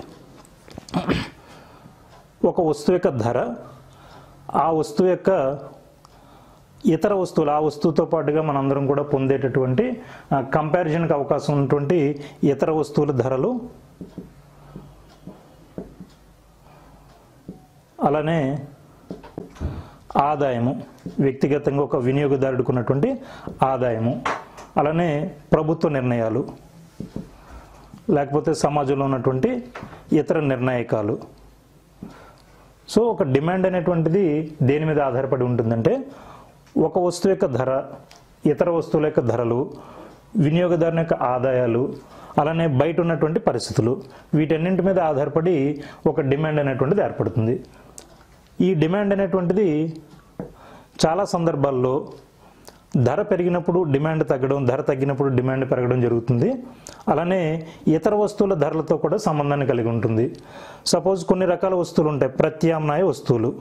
ఒక వస్తువు యొక్క ధర ఆ వస్తువు యొక్క ఇతర వస్తువులు ఆ వస్తువుతో పాటుగా మనందరం కూడా పొందేటటువంటి కంపారిజన్కి అవకాశం ఉన్నటువంటి ఇతర వస్తువుల ధరలు అలానే ఆదాయము వ్యక్తిగతంగా ఒక వినియోగదారుడికి ఉన్నటువంటి ఆదాయము అలానే ప్రభుత్వ నిర్ణయాలు లేకపోతే సమాజంలో ఉన్నటువంటి ఇతర నిర్ణాయకాలు సో ఒక డిమాండ్ అనేటువంటిది దేని మీద ఆధారపడి ఉంటుందంటే ఒక వస్తువు యొక్క ధర ఇతర వస్తువుల యొక్క ధరలు వినియోగదారుని యొక్క ఆదాయాలు అలానే బయట ఉన్నటువంటి పరిస్థితులు వీటన్నింటి మీద ఆధారపడి ఒక డిమాండ్ అనేటువంటిది ఏర్పడుతుంది ఈ డిమాండ్ అనేటువంటిది చాలా సందర్భాల్లో ధర పెరిగినప్పుడు డిమాండ్ తగ్గడం ధర తగ్గినప్పుడు డిమాండ్ పెరగడం జరుగుతుంది అలానే ఇతర వస్తువుల ధరలతో కూడా సంబంధాన్ని కలిగి ఉంటుంది సపోజ్ కొన్ని రకాల వస్తువులు ఉంటాయి ప్రత్యామ్నాయ వస్తువులు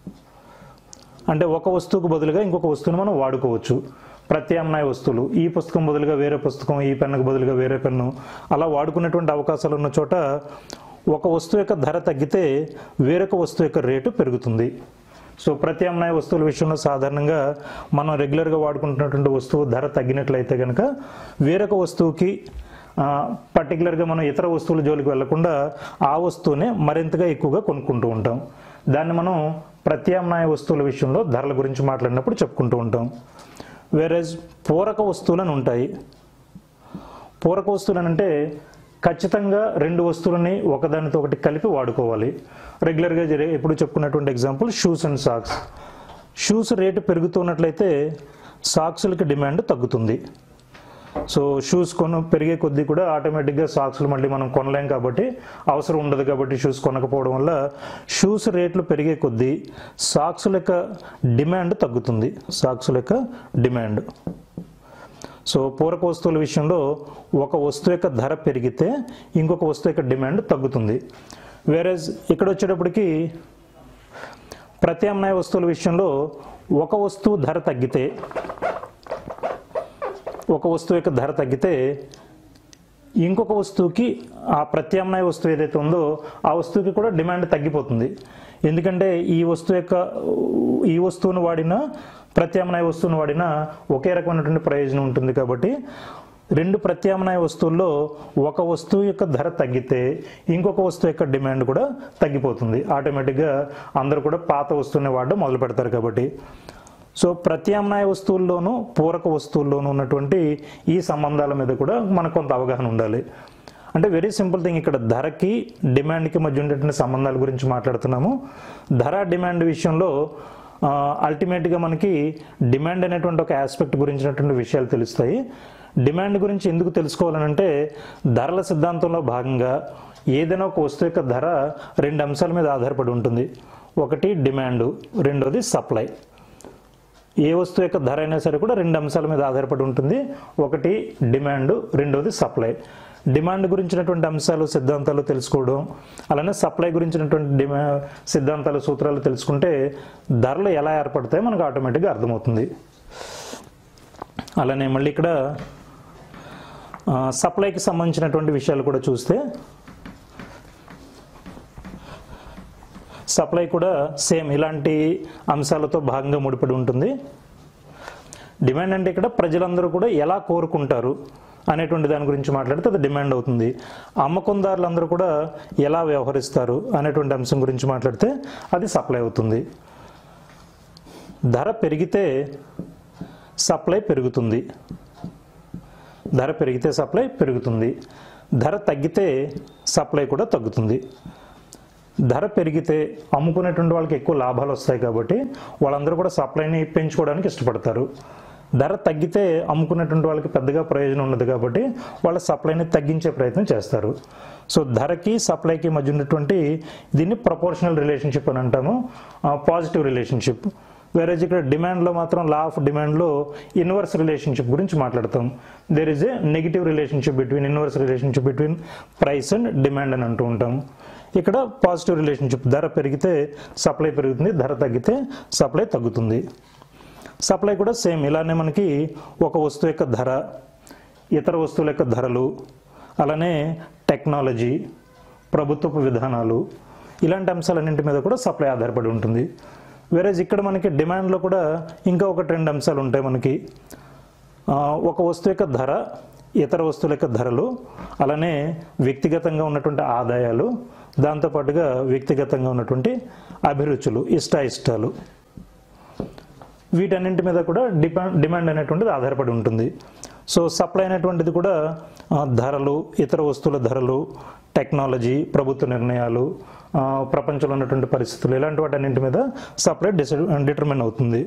అంటే ఒక వస్తువుకు బదులుగా ఇంకొక వస్తువుని మనం వాడుకోవచ్చు ప్రత్యామ్నాయ వస్తువులు ఈ పుస్తకం బదులుగా వేరే పుస్తకం ఈ పెన్నుకు బదులుగా వేరే పెన్ను అలా వాడుకునేటువంటి అవకాశాలు ఉన్న చోట ఒక వస్తువు యొక్క ధర తగ్గితే వేరొక వస్తువు యొక్క రేటు పెరుగుతుంది సో ప్రత్యామ్నాయ వస్తువుల విషయంలో సాధారణంగా మనం రెగ్యులర్గా వాడుకుంటున్నటువంటి వస్తువు ధర తగ్గినట్లయితే కనుక వేరొక వస్తువుకి ఆ, పర్టికులర్గా మనం ఇతర వస్తువుల జోలికి వెళ్లకుండా ఆ వస్తువునే మరింతగా ఎక్కువగా కొనుక్కుంటూ ఉంటాం దాన్ని మనం ప్రత్యామ్నాయ వస్తువుల విషయంలో ధరల గురించి మాట్లాడినప్పుడు చెప్పుకుంటూ ఉంటాం వేరేజ్ పూరక వస్తువులను ఉంటాయి పూరక వస్తువులు అంటే ఖచ్చితంగా రెండు వస్తువులని ఒకదానితో ఒకటి కలిపి వాడుకోవాలి రెగ్యులర్గా జరిగే ఎప్పుడు చెప్పుకున్నటువంటి example shoes and socks shoes rate పెరుగుతున్నట్లయితే సాక్సులకి డిమాండ్ తగ్గుతుంది సో షూస్ కొను పెరిగే కొద్దీ కూడా ఆటోమేటిక్గా సాక్స్లు మళ్ళీ మనం కొనలేం కాబట్టి అవసరం ఉండదు కాబట్టి షూస్ కొనకపోవడం వల్ల షూస్ రేట్లు పెరిగే కొద్దీ సాక్సుల యొక్క డిమాండ్ తగ్గుతుంది సాక్సుల యొక్క డిమాండ్ సో పూరక వస్తువుల విషయంలో ఒక వస్తువు యొక్క ధర పెరిగితే ఇంకొక వస్తువు యొక్క డిమాండ్ తగ్గుతుంది వేరేజ్ ఇక్కడ వచ్చేటప్పటికి ప్రత్యామ్నాయ వస్తువుల విషయంలో ఒక వస్తువు ధర తగ్గితే ఒక వస్తువు యొక్క ధర తగ్గితే ఇంకొక వస్తువుకి ఆ ప్రత్యామ్నాయ వస్తువు ఏదైతే ఉందో ఆ వస్తువుకి కూడా డిమాండ్ తగ్గిపోతుంది ఎందుకంటే ఈ వస్తువు యొక్క ఈ వస్తువును వాడినా ప్రత్యామ్నాయ వస్తువును వాడినా ఒకే రకమైనటువంటి ప్రయోజనం ఉంటుంది కాబట్టి రెండు ప్రత్యామ్నాయ వస్తువుల్లో ఒక వస్తువు యొక్క ధర తగ్గితే ఇంకొక వస్తువు యొక్క డిమాండ్ కూడా తగ్గిపోతుంది ఆటోమేటిక్గా అందరూ కూడా పాత వస్తువుని వాడడం మొదలు పెడతారు కాబట్టి సో ప్రత్యామ్నాయ వస్తువుల్లోనూ పూరక వస్తువుల్లోనూ ఉన్నటువంటి ఈ సంబంధాల మీద కూడా మనకు కొంత అవగాహన ఉండాలి అంటే వెరీ సింపుల్ థింగ్ ఇక్కడ ధరకి డిమాండ్కి మధ్య ఉండేటువంటి సంబంధాల గురించి మాట్లాడుతున్నాము ధర డిమాండ్ విషయంలో అల్టిమేట్గా మనకి డిమాండ్ అనేటువంటి ఒక ఆస్పెక్ట్ గురించినటువంటి విషయాలు తెలుస్తాయి డిమాండ్ గురించి ఎందుకు తెలుసుకోవాలనంటే ధరల సిద్ధాంతంలో భాగంగా ఏదైనా ఒక వస్తువు యొక్క ధర రెండు అంశాల మీద ఆధారపడి ఉంటుంది ఒకటి డిమాండ్ రెండోది సప్లై ఏ వస్తువు యొక్క ధర అయినా సరే కూడా రెండు అంశాల మీద ఆధారపడి ఉంటుంది ఒకటి డిమాండ్ రెండోది సప్లై డిమాండ్ గురించినటువంటి అంశాలు సిద్ధాంతాలు తెలుసుకోవడం అలానే సప్లై గురించినటువంటి డిమా సిద్ధాంతాలు సూత్రాలు తెలుసుకుంటే ధరలు ఎలా ఏర్పడతాయో మనకు ఆటోమేటిక్గా అర్థమవుతుంది అలానే మళ్ళీ ఇక్కడ ఆ, సప్లైకి సంబంధించినటువంటి విషయాలు కూడా చూస్తే సప్లై కూడా సేమ్ ఇలాంటి అంశాలతో భాగంగా ముడిపడి ఉంటుంది డిమాండ్ అంటే ఇక్కడ ప్రజలందరూ కూడా ఎలా కోరుకుంటారు అనేటువంటి దాని గురించి మాట్లాడితే అది డిమాండ్ అవుతుంది అమ్మకందారులందరూ కూడా ఎలా వ్యవహరిస్తారు అనేటువంటి అంశం గురించి మాట్లాడితే అది సప్లై అవుతుంది ధర పెరిగితే సప్లై పెరుగుతుంది ధర పెరిగితే సప్లై పెరుగుతుంది ధర తగ్గితే సప్లై కూడా తగ్గుతుంది ధర పెరిగితే అమ్ముకునేటువంటి వాళ్ళకి ఎక్కువ లాభాలు వస్తాయి కాబట్టి వాళ్ళందరూ కూడా సప్లైని పెంచుకోవడానికి ఇష్టపడతారు ధర తగ్గితే అమ్ముకునేటువంటి వాళ్ళకి పెద్దగా ప్రయోజనం ఉండదు కాబట్టి వాళ్ళ సప్లైని తగ్గించే ప్రయత్నం చేస్తారు సో ధరకి సప్లైకి మధ్య ఉన్నటువంటి దీన్ని ప్రపోర్షనల్ రిలేషన్షిప్ అని అంటాము పాజిటివ్ రిలేషన్షిప్ వేరేజ్ ఇక్కడ డిమాండ్లో మాత్రం లా ఆఫ్ డిమాండ్లో ఇన్వర్స్ రిలేషన్షిప్ గురించి మాట్లాడతాం there is a negative relationship between inverse relationship between price and demand అని అంటూ ఉంటాం ఇక్కడ పాజిటివ్ రిలేషన్షిప్ ధర పెరిగితే సప్లై పెరుగుతుంది ధర తగ్గితే సప్లై తగ్గుతుంది సప్లై కూడా సేమ్ ఇలానే మనకి ఒక వస్తువు యొక్క ధర ఇతర వస్తువుల యొక్క ధరలు అలానే టెక్నాలజీ ప్రభుత్వపు విధానాలు ఇలాంటి అంశాలన్నింటి మీద కూడా సప్లై ఆధారపడి ఉంటుంది వేరేజ్ ఇక్కడ మనకి డిమాండ్లో కూడా ఇంకా ఒక రెండు అంశాలు ఉంటాయి మనకి ఆ, ఒక వస్తువు యొక్క ధర ఇతర వస్తువుల యొక్క ధరలు అలానే వ్యక్తిగతంగా ఉన్నటువంటి ఆదాయాలు దాంతోపాటుగా వ్యక్తిగతంగా ఉన్నటువంటి అభిరుచులు ఇష్టాయిష్టాలు వీటన్నింటి మీద కూడా డిమాండ్ డిమాండ్ అనేటువంటిది ఆధారపడి ఉంటుంది సో సప్లై అనేటువంటిది కూడా ఆ, ధరలు ఇతర వస్తువుల ధరలు టెక్నాలజీ ప్రభుత్వ నిర్ణయాలు ఆ, ప్రపంచంలో ఉన్నటువంటి పరిస్థితులు ఇలాంటి వాటన్నింటి మీద సప్లై డిసైడ్ డిటర్మిన్ అవుతుంది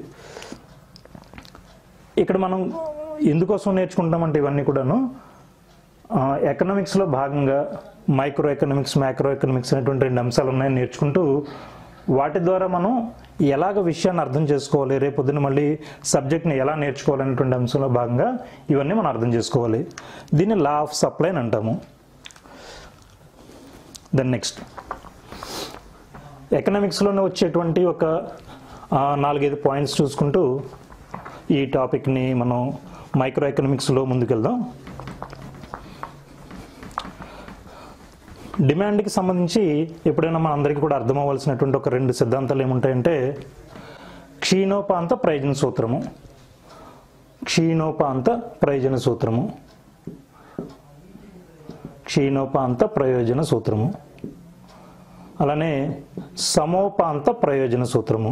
ఇక్కడ మనం ఎందుకోసం నేర్చుకుంటామంటే ఇవన్నీ కూడాను ఆ, ఎకనామిక్స్లో భాగంగా మైక్రో ఎకనామిక్స్ మ్యాక్రో ఎకనామిక్స్ అనేటువంటి రెండు అంశాలు ఉన్నాయని నేర్చుకుంటూ వాటి ద్వారా మనం ఎలాగ విషయాన్ని అర్థం చేసుకోవాలి రేపొద్దున మళ్ళీ సబ్జెక్ట్ని ఎలా నేర్చుకోవాలనేటువంటి అంశంలో భాగంగా ఇవన్నీ మనం అర్థం చేసుకోవాలి దీన్ని లా ఆఫ్ సప్లై అని అంటాము దెన్ నెక్స్ట్ ఎకనామిక్స్లోనే వచ్చేటువంటి ఒక ఆ, నాలుగైదు పాయింట్స్ చూసుకుంటూ ఈ టాపిక్ని మనం మైక్రో ఎకనామిక్స్లో ముందుకెళ్దాం డిమాండ్కి సంబంధించి ఎప్పుడైనా మన అందరికీ కూడా అర్థం అవ్వాల్సినటువంటి ఒక రెండు సిద్ధాంతాలు ఏముంటాయంటే క్షీణోపాంత ప్రయోజన సూత్రము క్షీణోపాంత ప్రయోజన సూత్రము క్షీణోపాంత ప్రయోజన సూత్రము అలానే సమోపాంత ప్రయోజన సూత్రము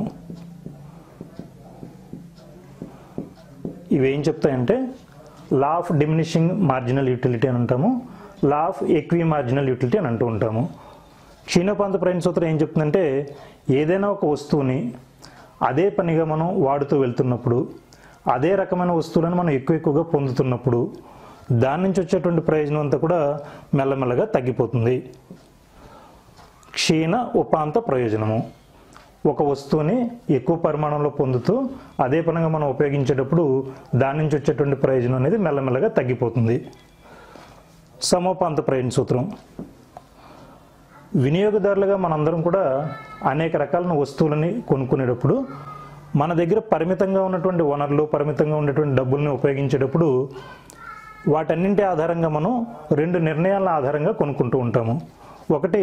ఇవేం చెప్తాయంటే law of diminishing marginal utility అని అంటాము law of equi marginal utility అని అంటూ ఉంటాము క్షీణోపాంత ప్రయాణ సూత్రం ఏం చెప్తుందంటే ఏదైనా ఒక వస్తువుని అదే పనిగా మనం వాడుతూ వెళ్తున్నప్పుడు అదే రకమైన వస్తువులను మనం ఎక్కువ ఎక్కువగా పొందుతున్నప్పుడు దాని నుంచి వచ్చేటువంటి ప్రయోజనం అంతా కూడా మెల్లమెల్లగా తగ్గిపోతుంది క్షీణ ఉపాంత ప్రయోజనము ఒక వస్తువుని ఎక్కువ పరిమాణంలో పొందుతూ అదే పరంగా మనం ఉపయోగించేటప్పుడు దాని నుంచి వచ్చేటువంటి ప్రయోజనం అనేది మెల్లమెల్లగా తగ్గిపోతుంది సమోపాంత ప్రయోజన సూత్రం వినియోగదారులుగా మనందరం కూడా అనేక రకాలైన వస్తువులని కొనుక్కునేటప్పుడు మన దగ్గర పరిమితంగా ఉన్నటువంటి వనరులు పరిమితంగా ఉన్నటువంటి డబ్బుల్ని ఉపయోగించేటప్పుడు వాటన్నింటి ఆధారంగా మనం రెండు నిర్ణయాల ఆధారంగా కొనుక్కుంటూ ఉంటాము ఒకటి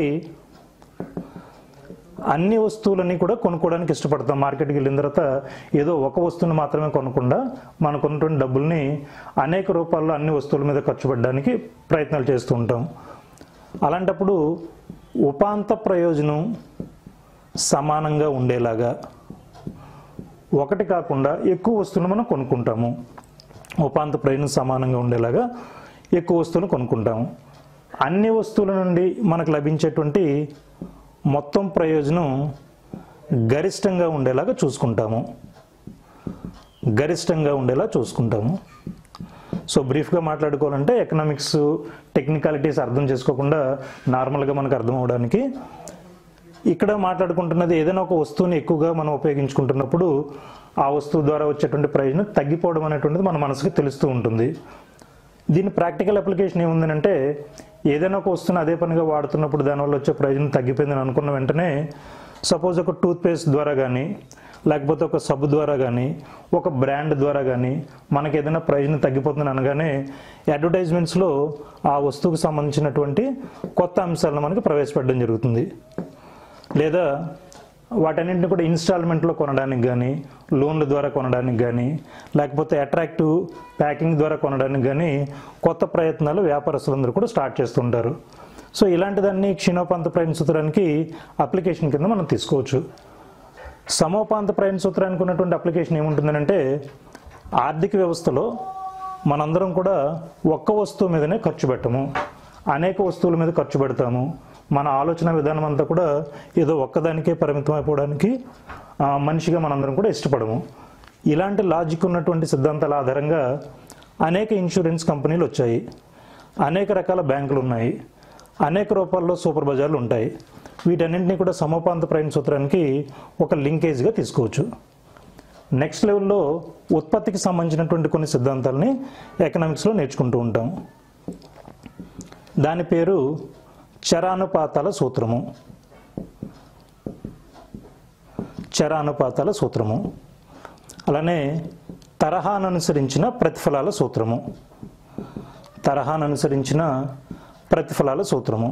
అన్ని వస్తువులని కూడా కొనుక్కోవడానికి ఇష్టపడతాం మార్కెట్కి వెళ్ళిన తర్వాత ఏదో ఒక వస్తువుని మాత్రమే కొనకుండా మనకు ఉన్నటువంటి డబ్బుల్ని అనేక రూపాల్లో అన్ని వస్తువుల మీద ఖర్చు పెట్టడానికి ప్రయత్నాలు చేస్తూ ఉంటాం అలాంటప్పుడు ఉపాంత ప్రయోజనం సమానంగా ఉండేలాగా ఒకటి కాకుండా ఎక్కువ వస్తువులు మనం కొనుక్కుంటాము ఉపాంత ప్రయోజనం సమానంగా ఉండేలాగా ఎక్కువ వస్తువులు కొనుక్కుంటాము అన్ని వస్తువుల నుండి మనకు లభించేటువంటి మొత్తం ప్రయోజనం గరిష్టంగా ఉండేలాగా చూసుకుంటాము గరిష్టంగా ఉండేలా చూసుకుంటాము సో బ్రీఫ్గా మాట్లాడుకోవాలంటే ఎకనామిక్స్ టెక్నికాలిటీస్ అర్థం చేసుకోకుండా నార్మల్గా మనకు అర్థం అవడానికి ఇక్కడ మాట్లాడుకుంటున్నది ఏదైనా ఒక వస్తువుని ఎక్కువగా మనం ఉపయోగించుకుంటున్నప్పుడు ఆ వస్తువు ద్వారా వచ్చేటువంటి ప్రయోజనం తగ్గిపోవడం అనేటువంటిది మన మనసుకి తెలుస్తూ ఉంటుంది దీని ప్రాక్టికల్ అప్లికేషన్ ఏముందనంటే ఏదైనా ఒక వస్తువుని అదే పనిగా వాడుతున్నప్పుడు దానివల్ల వచ్చే ప్రయోజనం తగ్గిపోయిందని అనుకున్న వెంటనే సపోజ్ ఒక టూత్ పేస్ట్ ద్వారా కానీ లేకపోతే ఒక సబ్బు ద్వారా కానీ ఒక బ్రాండ్ ద్వారా కానీ మనకి ఏదైనా ప్రయోజనం తగ్గిపోతుందని అనగానే అడ్వర్టైజ్మెంట్స్లో ఆ వస్తువుకు సంబంధించినటువంటి కొత్త అంశాలను మనకి ప్రవేశపెట్టడం జరుగుతుంది లేదా వాటన్నింటిని కూడా ఇన్స్టాల్మెంట్లో కొనడానికి కానీ లోన్ల ద్వారా కొనడానికి కానీ లేకపోతే అట్రాక్టివ్ ప్యాకింగ్ ద్వారా కొనడానికి కానీ కొత్త ప్రయత్నాలు వ్యాపారస్తులందరూ కూడా స్టార్ట్ చేస్తుంటారు సో ఇలాంటిదాన్ని క్షీణోపాంత ప్రయాణ సూత్రానికి అప్లికేషన్ కింద మనం తీసుకోవచ్చు సమోపాంత ప్రయాణ సూత్రానికి ఉన్నటువంటి అప్లికేషన్ ఏముంటుందంటే ఆర్థిక వ్యవస్థలో మనందరం కూడా ఒక్క వస్తువు మీదనే ఖర్చు పెట్టము అనేక వస్తువుల మీద ఖర్చు పెడతాము మన ఆలోచన విధానం అంతా కూడా ఏదో ఒక్కదానికే పరిమితం అయిపోవడానికి ఆ, మనిషిగా మనందరం కూడా ఇష్టపడము ఇలాంటి లాజిక్ ఉన్నటువంటి సిద్ధాంతాల ఆధారంగా అనేక ఇన్సూరెన్స్ కంపెనీలు వచ్చాయి అనేక రకాల బ్యాంకులు ఉన్నాయి అనేక రూపాల్లో సూపర్ బజార్లు ఉంటాయి వీటన్నింటినీ కూడా సమోపాంత ప్రైమ్ సూత్రానికి ఒక లింకేజ్గా తీసుకోవచ్చు నెక్స్ట్ లెవెల్లో ఉత్పత్తికి సంబంధించినటువంటి కొన్ని సిద్ధాంతాలని ఎకనామిక్స్లో నేర్చుకుంటూ ఉంటాం దాని పేరు చరానుపాతాల సూత్రము చరానుపాతాల సూత్రము అలానే తరహాను అనుసరించిన ప్రతిఫలాల సూత్రము తరహాను అనుసరించిన ప్రతిఫలాల సూత్రము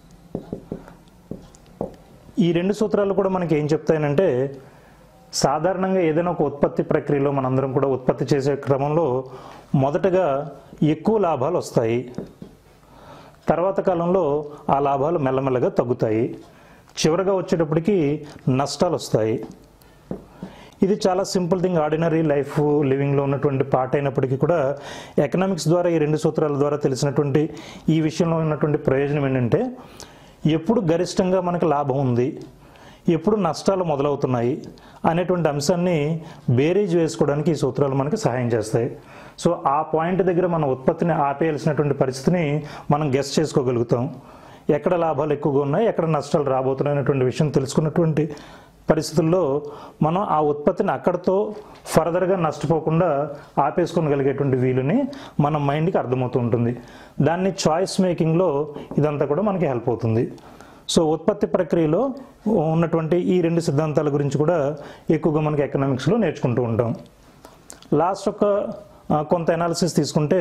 ఈ రెండు సూత్రాలు కూడా మనకి ఏం చెప్తాయనంటే సాధారణంగా ఏదైనా ఒక ఉత్పత్తి ప్రక్రియలో మనందరం కూడా ఉత్పత్తి చేసే క్రమంలో మొదటగా ఎక్కువ లాభాలు వస్తాయి తర్వాత కాలంలో ఆ లాభాలు మెల్లమెల్లగా తగ్గుతాయి చివరగా వచ్చేటప్పటికి నష్టాలు వస్తాయి ఇది చాలా సింపుల్ థింగ్ ఆర్డినరీ లైఫ్ లివింగ్లో ఉన్నటువంటి పార్ట్ అయినప్పటికీ కూడా ఎకనామిక్స్ ద్వారా ఈ రెండు సూత్రాల ద్వారా తెలిసినటువంటి ఈ విషయంలో ఉన్నటువంటి ప్రయోజనం ఏంటంటే ఎప్పుడు గరిష్టంగా మనకు లాభం ఉంది ఎప్పుడు నష్టాలు మొదలవుతున్నాయి అనేటువంటి అంశాన్ని బేరీజ్ వేసుకోవడానికి ఈ సూత్రాలు మనకి సహాయం చేస్తాయి సో ఆ పాయింట్ దగ్గర మన ఉత్పత్తిని ఆపేయాల్సినటువంటి పరిస్థితిని మనం గెస్ట్ చేసుకోగలుగుతాం ఎక్కడ లాభాలు ఎక్కువగా ఉన్నాయి ఎక్కడ నష్టాలు రాబోతున్నాయి అనేటువంటి విషయం తెలుసుకున్నటువంటి పరిస్థితుల్లో మనం ఆ ఉత్పత్తిని అక్కడితో ఫర్దర్గా నష్టపోకుండా ఆపేసుకోగలిగేటువంటి వీలుని మన మైండ్కి అర్థమవుతూ ఉంటుంది దాన్ని చాయిస్ మేకింగ్లో ఇదంతా కూడా మనకి హెల్ప్ అవుతుంది సో ఉత్పత్తి ప్రక్రియలో ఉన్నటువంటి ఈ రెండు సిద్ధాంతాల గురించి కూడా ఎక్కువగా మనకి ఎకనామిక్స్లో నేర్చుకుంటూ ఉంటాం లాస్ట్ ఒక ఆ, కొంత ఎనాలిసిస్ తీసుకుంటే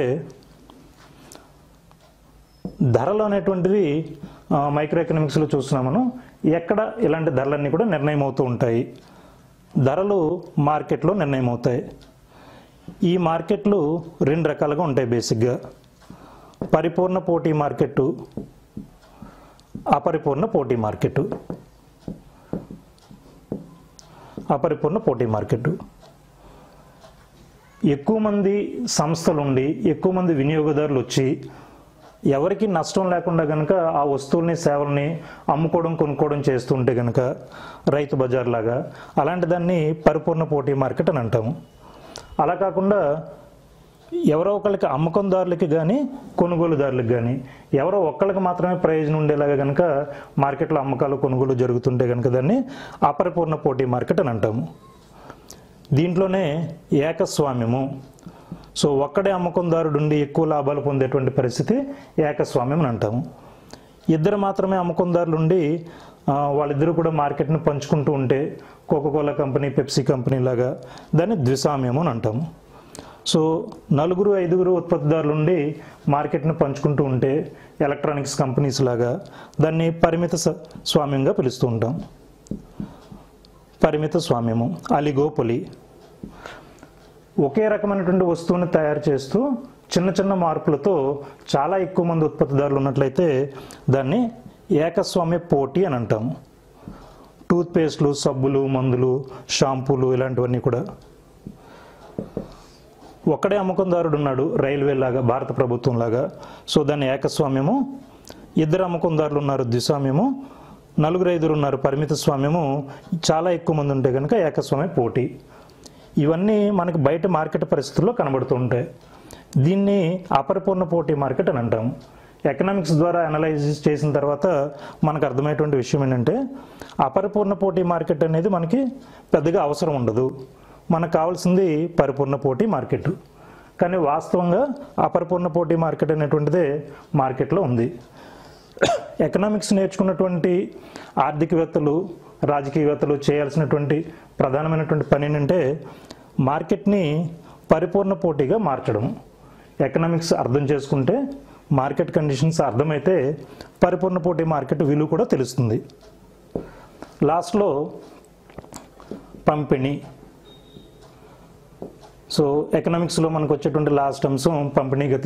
ధరలు అనేటువంటివి మైక్రో ఎకనామిక్స్లో చూస్తున్నాం మనం ఎక్కడ ఇలాంటి ధరలన్నీ కూడా నిర్ణయం అవుతూ ఉంటాయి ధరలు మార్కెట్లో నిర్ణయం అవుతాయి ఈ మార్కెట్లు రెండు రకాలుగా ఉంటాయి బేసిక్గా పరిపూర్ణ పోటీ మార్కెట్ అపరిపూర్ణ పోటీ మార్కెట్ అపరిపూర్ణ పోటీ మార్కెట్ ఎక్కువ మంది సంస్థలు ఉండి ఎక్కువ మంది వినియోగదారులు వచ్చి ఎవరికి నష్టం లేకుండా కనుక ఆ వస్తువుల్ని సేవల్ని అమ్ముకోవడం కొనుక్కోవడం చేస్తుంటే కనుక రైతు బజార్ లాగా అలాంటి దాన్ని పరిపూర్ణ పోటీ మార్కెట్ అని అంటాము అలా కాకుండా ఎవరో ఒకళ్ళకి అమ్మకందారులకి కానీ కొనుగోలుదారులకు కానీ ఎవరో ఒక్కళ్ళకి మాత్రమే ప్రయోజనం ఉండేలాగా కనుక మార్కెట్లో అమ్మకాలు కొనుగోలు జరుగుతుంటే కనుక దాన్ని అపరిపూర్ణ పోటీ మార్కెట్ అని అంటాము దీంట్లోనే ఏకస్వామ్యము సో ఒక్కడే అమ్మకందారుడు ఉండి ఎక్కువ లాభాలు పొందేటువంటి పరిస్థితి ఏకస్వామ్యం అని అంటాము ఇద్దరు మాత్రమే అమ్మకందారులు ఉండి ఆ, వాళ్ళిద్దరూ కూడా మార్కెట్ని పంచుకుంటూ ఉంటే కోకోకోలా కంపెనీ పెప్సీ కంపెనీ లాగా దాన్ని ద్విస్వామ్యము అని అంటాము సో నలుగురు ఐదుగురు ఉత్పత్తిదారులు ఉండి మార్కెట్ని పంచుకుంటూ ఉంటే ఎలక్ట్రానిక్స్ కంపెనీస్ లాగా దాన్ని పరిమిత స- స్వామ్యంగా పిలుస్తూ ఉంటాం పరిమిత స్వామ్యము అలిగోపొలి ఒకే రకమైనటువంటి వస్తువుని తయారు చేస్తూ చిన్న చిన్న మార్పులతో చాలా ఎక్కువ మంది ఉత్పత్తిదారులు ఉన్నట్లయితే దాన్ని ఏకస్వామ్య పోటీ అని అంటాము టూత్పేస్ట్లు సబ్బులు మందులు షాంపూలు ఇలాంటివన్నీ కూడా ఒక్కడే అమ్మకందారుడు ఉన్నాడు రైల్వే లాగా భారత ప్రభుత్వం లాగా సో దాన్ని ఏకస్వామ్యము ఇద్దరు అమ్మకందారులు ఉన్నారు ద్విస్వామ్యము నలుగురు ఐదుగురు ఉన్నారు పరిమిత స్వామ్యము చాలా ఎక్కువ మంది ఉంటే కనుక ఏకస్వామ్య పోటీ ఇవన్నీ మనకి బయట మార్కెట్ పరిస్థితుల్లో కనబడుతూ ఉంటాయి దీన్ని అపరిపూర్ణ పోటీ మార్కెట్ అని అంటాము ఎకనామిక్స్ ద్వారా అనలైజ్ చేసిన తర్వాత మనకు అర్థమయ్యేటువంటి విషయం ఏంటంటే అపరిపూర్ణ పోటీ మార్కెట్ అనేది మనకి పెద్దగా అవసరం ఉండదు మనకు కావాల్సింది పరిపూర్ణ పోటీ మార్కెట్ కానీ వాస్తవంగా అపరిపూర్ణ పోటీ మార్కెట్ అనేటువంటిదే మార్కెట్లో ఉంది ఎకనామిక్స్ నేర్చుకున్నటువంటి ఆర్థికవేత్తలు రాజకీయవేత్తలు చేయాల్సినటువంటి ప్రధానమైనటువంటి పని ఏంటంటే మార్కెట్ని పరిపూర్ణ పోటీగా మార్చడం ఎకనామిక్స్ అర్థం చేసుకుంటే మార్కెట్ కండిషన్స్ అర్థమైతే పరిపూర్ణ పోటీ మార్కెట్ విలువ కూడా తెలుస్తుంది లాస్ట్లో పంపిణీ సో ఎకనామిక్స్లో మనకు వచ్చేటువంటి లాస్ట్ అంశం పంపిణీ గతి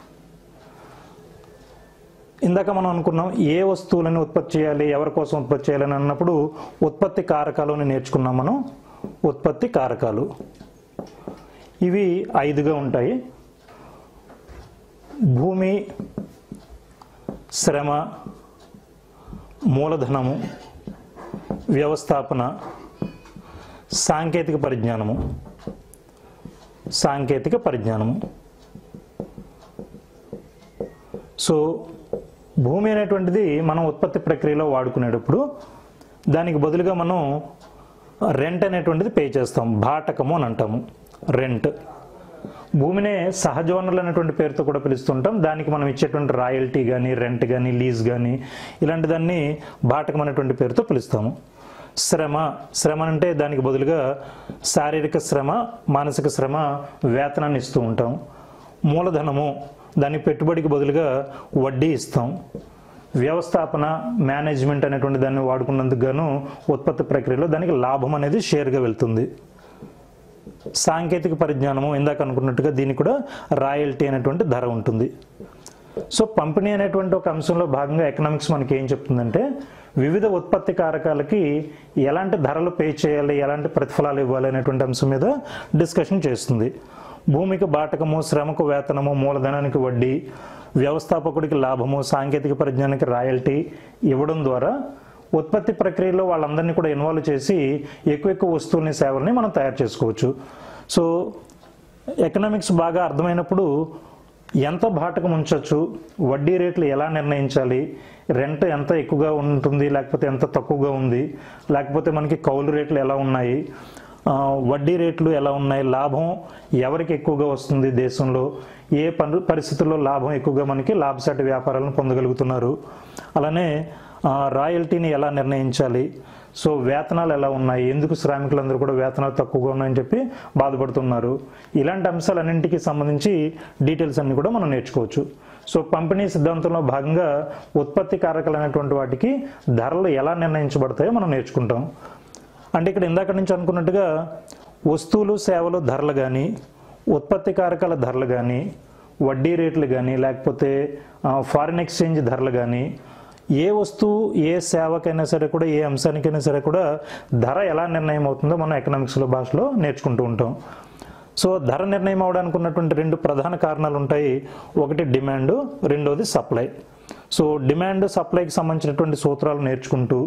ఇందాక మనం అనుకున్నాం ఏ వస్తువులను ఉత్పత్తి చేయాలి ఎవరి కోసం ఉత్పత్తి చేయాలని అన్నప్పుడు ఉత్పత్తి కారకాలు అని నేర్చుకున్నాం మనం ఉత్పత్తి కారకాలు ఇవి ఐదుగా ఉంటాయి భూమి శ్రమ మూలధనము వ్యవస్థాపన సాంకేతిక పరిజ్ఞానము సాంకేతిక పరిజ్ఞానము సో భూమి అనేటువంటిది మనం ఉత్పత్తి ప్రక్రియలో వాడుకునేటప్పుడు దానికి బదులుగా మనం రెంట్ అనేటువంటిది పే చేస్తాం భాటకము అని అంటాము రెంట్ భూమినే సహజ వనరులు అనేటువంటి పేరుతో కూడా పిలుస్తుంటాం దానికి మనం ఇచ్చేటువంటి రాయల్టీ కానీ రెంట్ కానీ లీజ్ కానీ ఇలాంటి దాన్ని బాటకం అనేటువంటి పేరుతో పిలుస్తాము శ్రమ శ్రమ అంటే దానికి బదులుగా శారీరక శ్రమ మానసిక శ్రమ వేతనాన్ని ఇస్తూ ఉంటాం మూలధనము దాని పెట్టుబడికి బదులుగా వడ్డీ ఇస్తాం వ్యవస్థాపన మేనేజ్మెంట్ అనేటువంటి దాన్ని వాడుకున్నందుకు గాను ఉత్పత్తి ప్రక్రియలో దానికి లాభం అనేది షేర్గా వెళ్తుంది సాంకేతిక పరిజ్ఞానము ఇందాక అనుకున్నట్టుగా దీనికి కూడా రాయల్టీ అనేటువంటి ధర ఉంటుంది సో పంపిణీ అనేటువంటి ఒక అంశంలో భాగంగా ఎకనామిక్స్ మనకి ఏం చెప్తుందంటే వివిధ ఉత్పత్తి కారకాలకి ఎలాంటి ధరలు పే చేయాలి ఎలాంటి ప్రతిఫలాలు ఇవ్వాలి అనేటువంటి అంశం మీద డిస్కషన్ చేస్తుంది భూమికి బాటకము శ్రమకు వేతనము మూలధనానికి వడ్డీ వ్యవస్థాపకుడికి లాభము సాంకేతిక పరిజ్ఞానానికి రాయల్టీ ఇవ్వడం ద్వారా ఉత్పత్తి ప్రక్రియలో వాళ్ళందరినీ కూడా ఇన్వాల్వ్ చేసి ఎక్కువ ఎక్కువ వస్తువుల్ని సేవల్ని మనం తయారు చేసుకోవచ్చు సో ఎకనామిక్స్ బాగా అర్థమైనప్పుడు ఎంత బాటకం ఉంచవచ్చు వడ్డీ రేట్లు ఎలా నిర్ణయించాలి రెంట్ ఎంత ఎక్కువగా ఉంటుంది లేకపోతే ఎంత తక్కువగా ఉంది లేకపోతే మనకి కౌలు రేట్లు ఎలా ఉన్నాయి ఆ, వడ్డీ రేట్లు ఎలా ఉన్నాయి లాభం ఎవరికి ఎక్కువగా వస్తుంది దేశంలో ఏ పను పరిస్థితుల్లో లాభం ఎక్కువగా మనకి లాభసాటి వ్యాపారాలను పొందగలుగుతున్నారు అలానే ఆ, రాయల్టీని ఎలా నిర్ణయించాలి సో వేతనాలు ఎలా ఉన్నాయి ఎందుకు శ్రామికులందరూ కూడా వేతనాలు తక్కువగా ఉన్నాయని చెప్పి బాధపడుతున్నారు ఇలాంటి అంశాలన్నింటికి సంబంధించి డీటెయిల్స్ అన్ని కూడా మనం నేర్చుకోవచ్చు సో పంపిణీ సిద్ధాంతంలో భాగంగా ఉత్పత్తి కారకాలైనటువంటి వాటికి ధరలు ఎలా నిర్ణయించబడతాయో మనం నేర్చుకుంటాం అంటే ఇక్కడ ఇందాక నుంచి అనుకున్నట్టుగా వస్తువులు సేవలు ధరలు కానీ ఉత్పత్తి కారకాల ధరలు కానీ వడ్డీ రేట్లు కానీ లేకపోతే ఫారిన్ ఎక్స్చేంజ్ ధరలు కానీ ఏ వస్తువు ఏ సేవకైనా సరే కూడా ఏ అంశానికైనా సరే కూడా ధర ఎలా నిర్ణయం అవుతుందో మనం ఎకనామిక్స్లో భాషలో నేర్చుకుంటూ ఉంటాం సో ధర నిర్ణయం అవడానికి ఉన్నటువంటి రెండు ప్రధాన కారణాలు ఉంటాయి ఒకటి డిమాండ్ రెండోది సప్లై సో డిమాండ్ సప్లైకి సంబంధించినటువంటి సూత్రాలు నేర్చుకుంటూ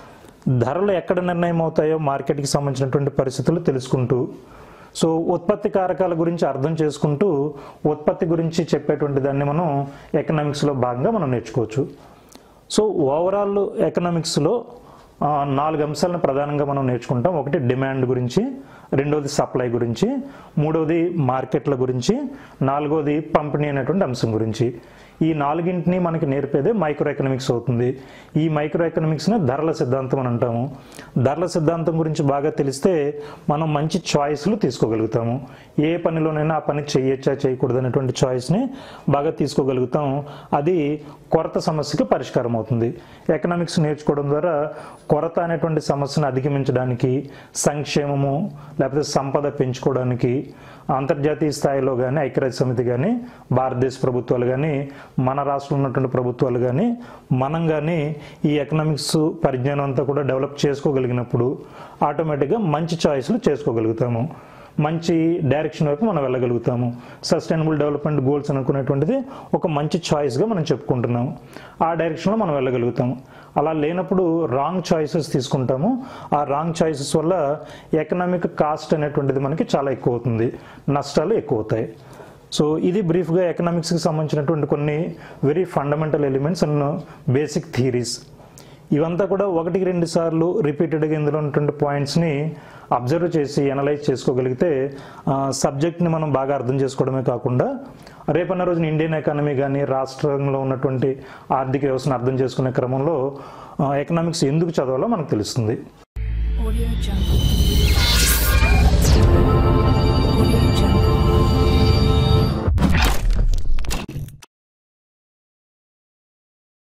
ధరలు ఎక్కడ నిర్ణయం అవుతాయో మార్కెట్కి సంబంధించినటువంటి పరిస్థితులు తెలుసుకుంటూ సో ఉత్పత్తి కారకాల గురించి అర్థం చేసుకుంటూ ఉత్పత్తి గురించి చెప్పేటువంటి దాన్ని మనం ఎకనామిక్స్లో భాగంగా మనం నేర్చుకోవచ్చు సో ఓవరాల్ ఎకనామిక్స్లో ఆ, నాలుగు అంశాలను ప్రధానంగా మనం నేర్చుకుంటాం ఒకటి డిమాండ్ గురించి రెండోది సప్లై గురించి మూడవది మార్కెట్ల గురించి నాలుగోది పంపిణీ అనేటువంటి అంశం గురించి ఈ నాలుగింటిని మనకి నేర్పేదే మైక్రో ఎకనామిక్స్ అవుతుంది ఈ మైక్రో ఎకనామిక్స్ని ధరల సిద్ధాంతం అని అంటాము ధరల సిద్ధాంతం గురించి బాగా తెలిస్తే మనం మంచి చాయిస్లు తీసుకోగలుగుతాము ఏ పనిలోనైనా ఆ పని చేయొచ్చా చేయకూడదు అనేటువంటి చాయిస్ని బాగా తీసుకోగలుగుతాం అది కొరత సమస్యకి పరిష్కారం అవుతుంది ఎకనామిక్స్ నేర్చుకోవడం ద్వారా కొరత అనేటువంటి సమస్యను అధిగమించడానికి సంక్షేమము లేకపోతే సంపద పెంచుకోవడానికి అంతర్జాతీయ స్థాయిలో కానీ ఐక్యరాజ్య సమితి కానీ భారతదేశ ప్రభుత్వాలు కానీ మన రాష్ట్రంలో ఉన్నటువంటి ప్రభుత్వాలు కానీ మనం కానీ ఈ ఎకనామిక్స్ పరిజ్ఞానం అంతా కూడా డెవలప్ చేసుకోగలిగినప్పుడు ఆటోమేటిక్గా మంచి చాయిస్లు చేసుకోగలుగుతాము మంచి డైరెక్షన్ వైపు మనం వెళ్ళగలుగుతాము సస్టైనబుల్ డెవలప్మెంట్ గోల్స్ అనుకునేటువంటిది ఒక మంచి చాయిస్గా మనం చెప్పుకుంటున్నాము ఆ డైరెక్షన్లో మనం వెళ్ళగలుగుతాము అలా లేనప్పుడు రాంగ్ చాయిసెస్ తీసుకుంటాము ఆ రాంగ్ చాయిసెస్ వల్ల ఎకనామిక్ కాస్ట్ అనేటువంటిది మనకి చాలా ఎక్కువ అవుతుంది నష్టాలు ఎక్కువ అవుతాయి సో ఇది బ్రీఫ్గా ఎకనామిక్స్కి సంబంధించినటువంటి కొన్ని very fundamental elements and basic theories ఇవంతా కూడా ఒకటికి రెండు సార్లు రిపీటెడ్గా ఇందులో ఉన్నటువంటి పాయింట్స్ని అబ్జర్వ్ చేసి అనలైజ్ చేసుకోగలిగితే సబ్జెక్ట్ని మనం బాగా అర్థం చేసుకోవడమే కాకుండా రేపన్న రోజున ఇండియన్ ఎకానమీ కానీ రాష్ట్రంలో ఉన్నటువంటి ఆర్థిక వ్యవస్థను అర్థం చేసుకునే క్రమంలో ఎకనామిక్స్ ఎందుకు చదవాలో మనకు తెలుస్తుంది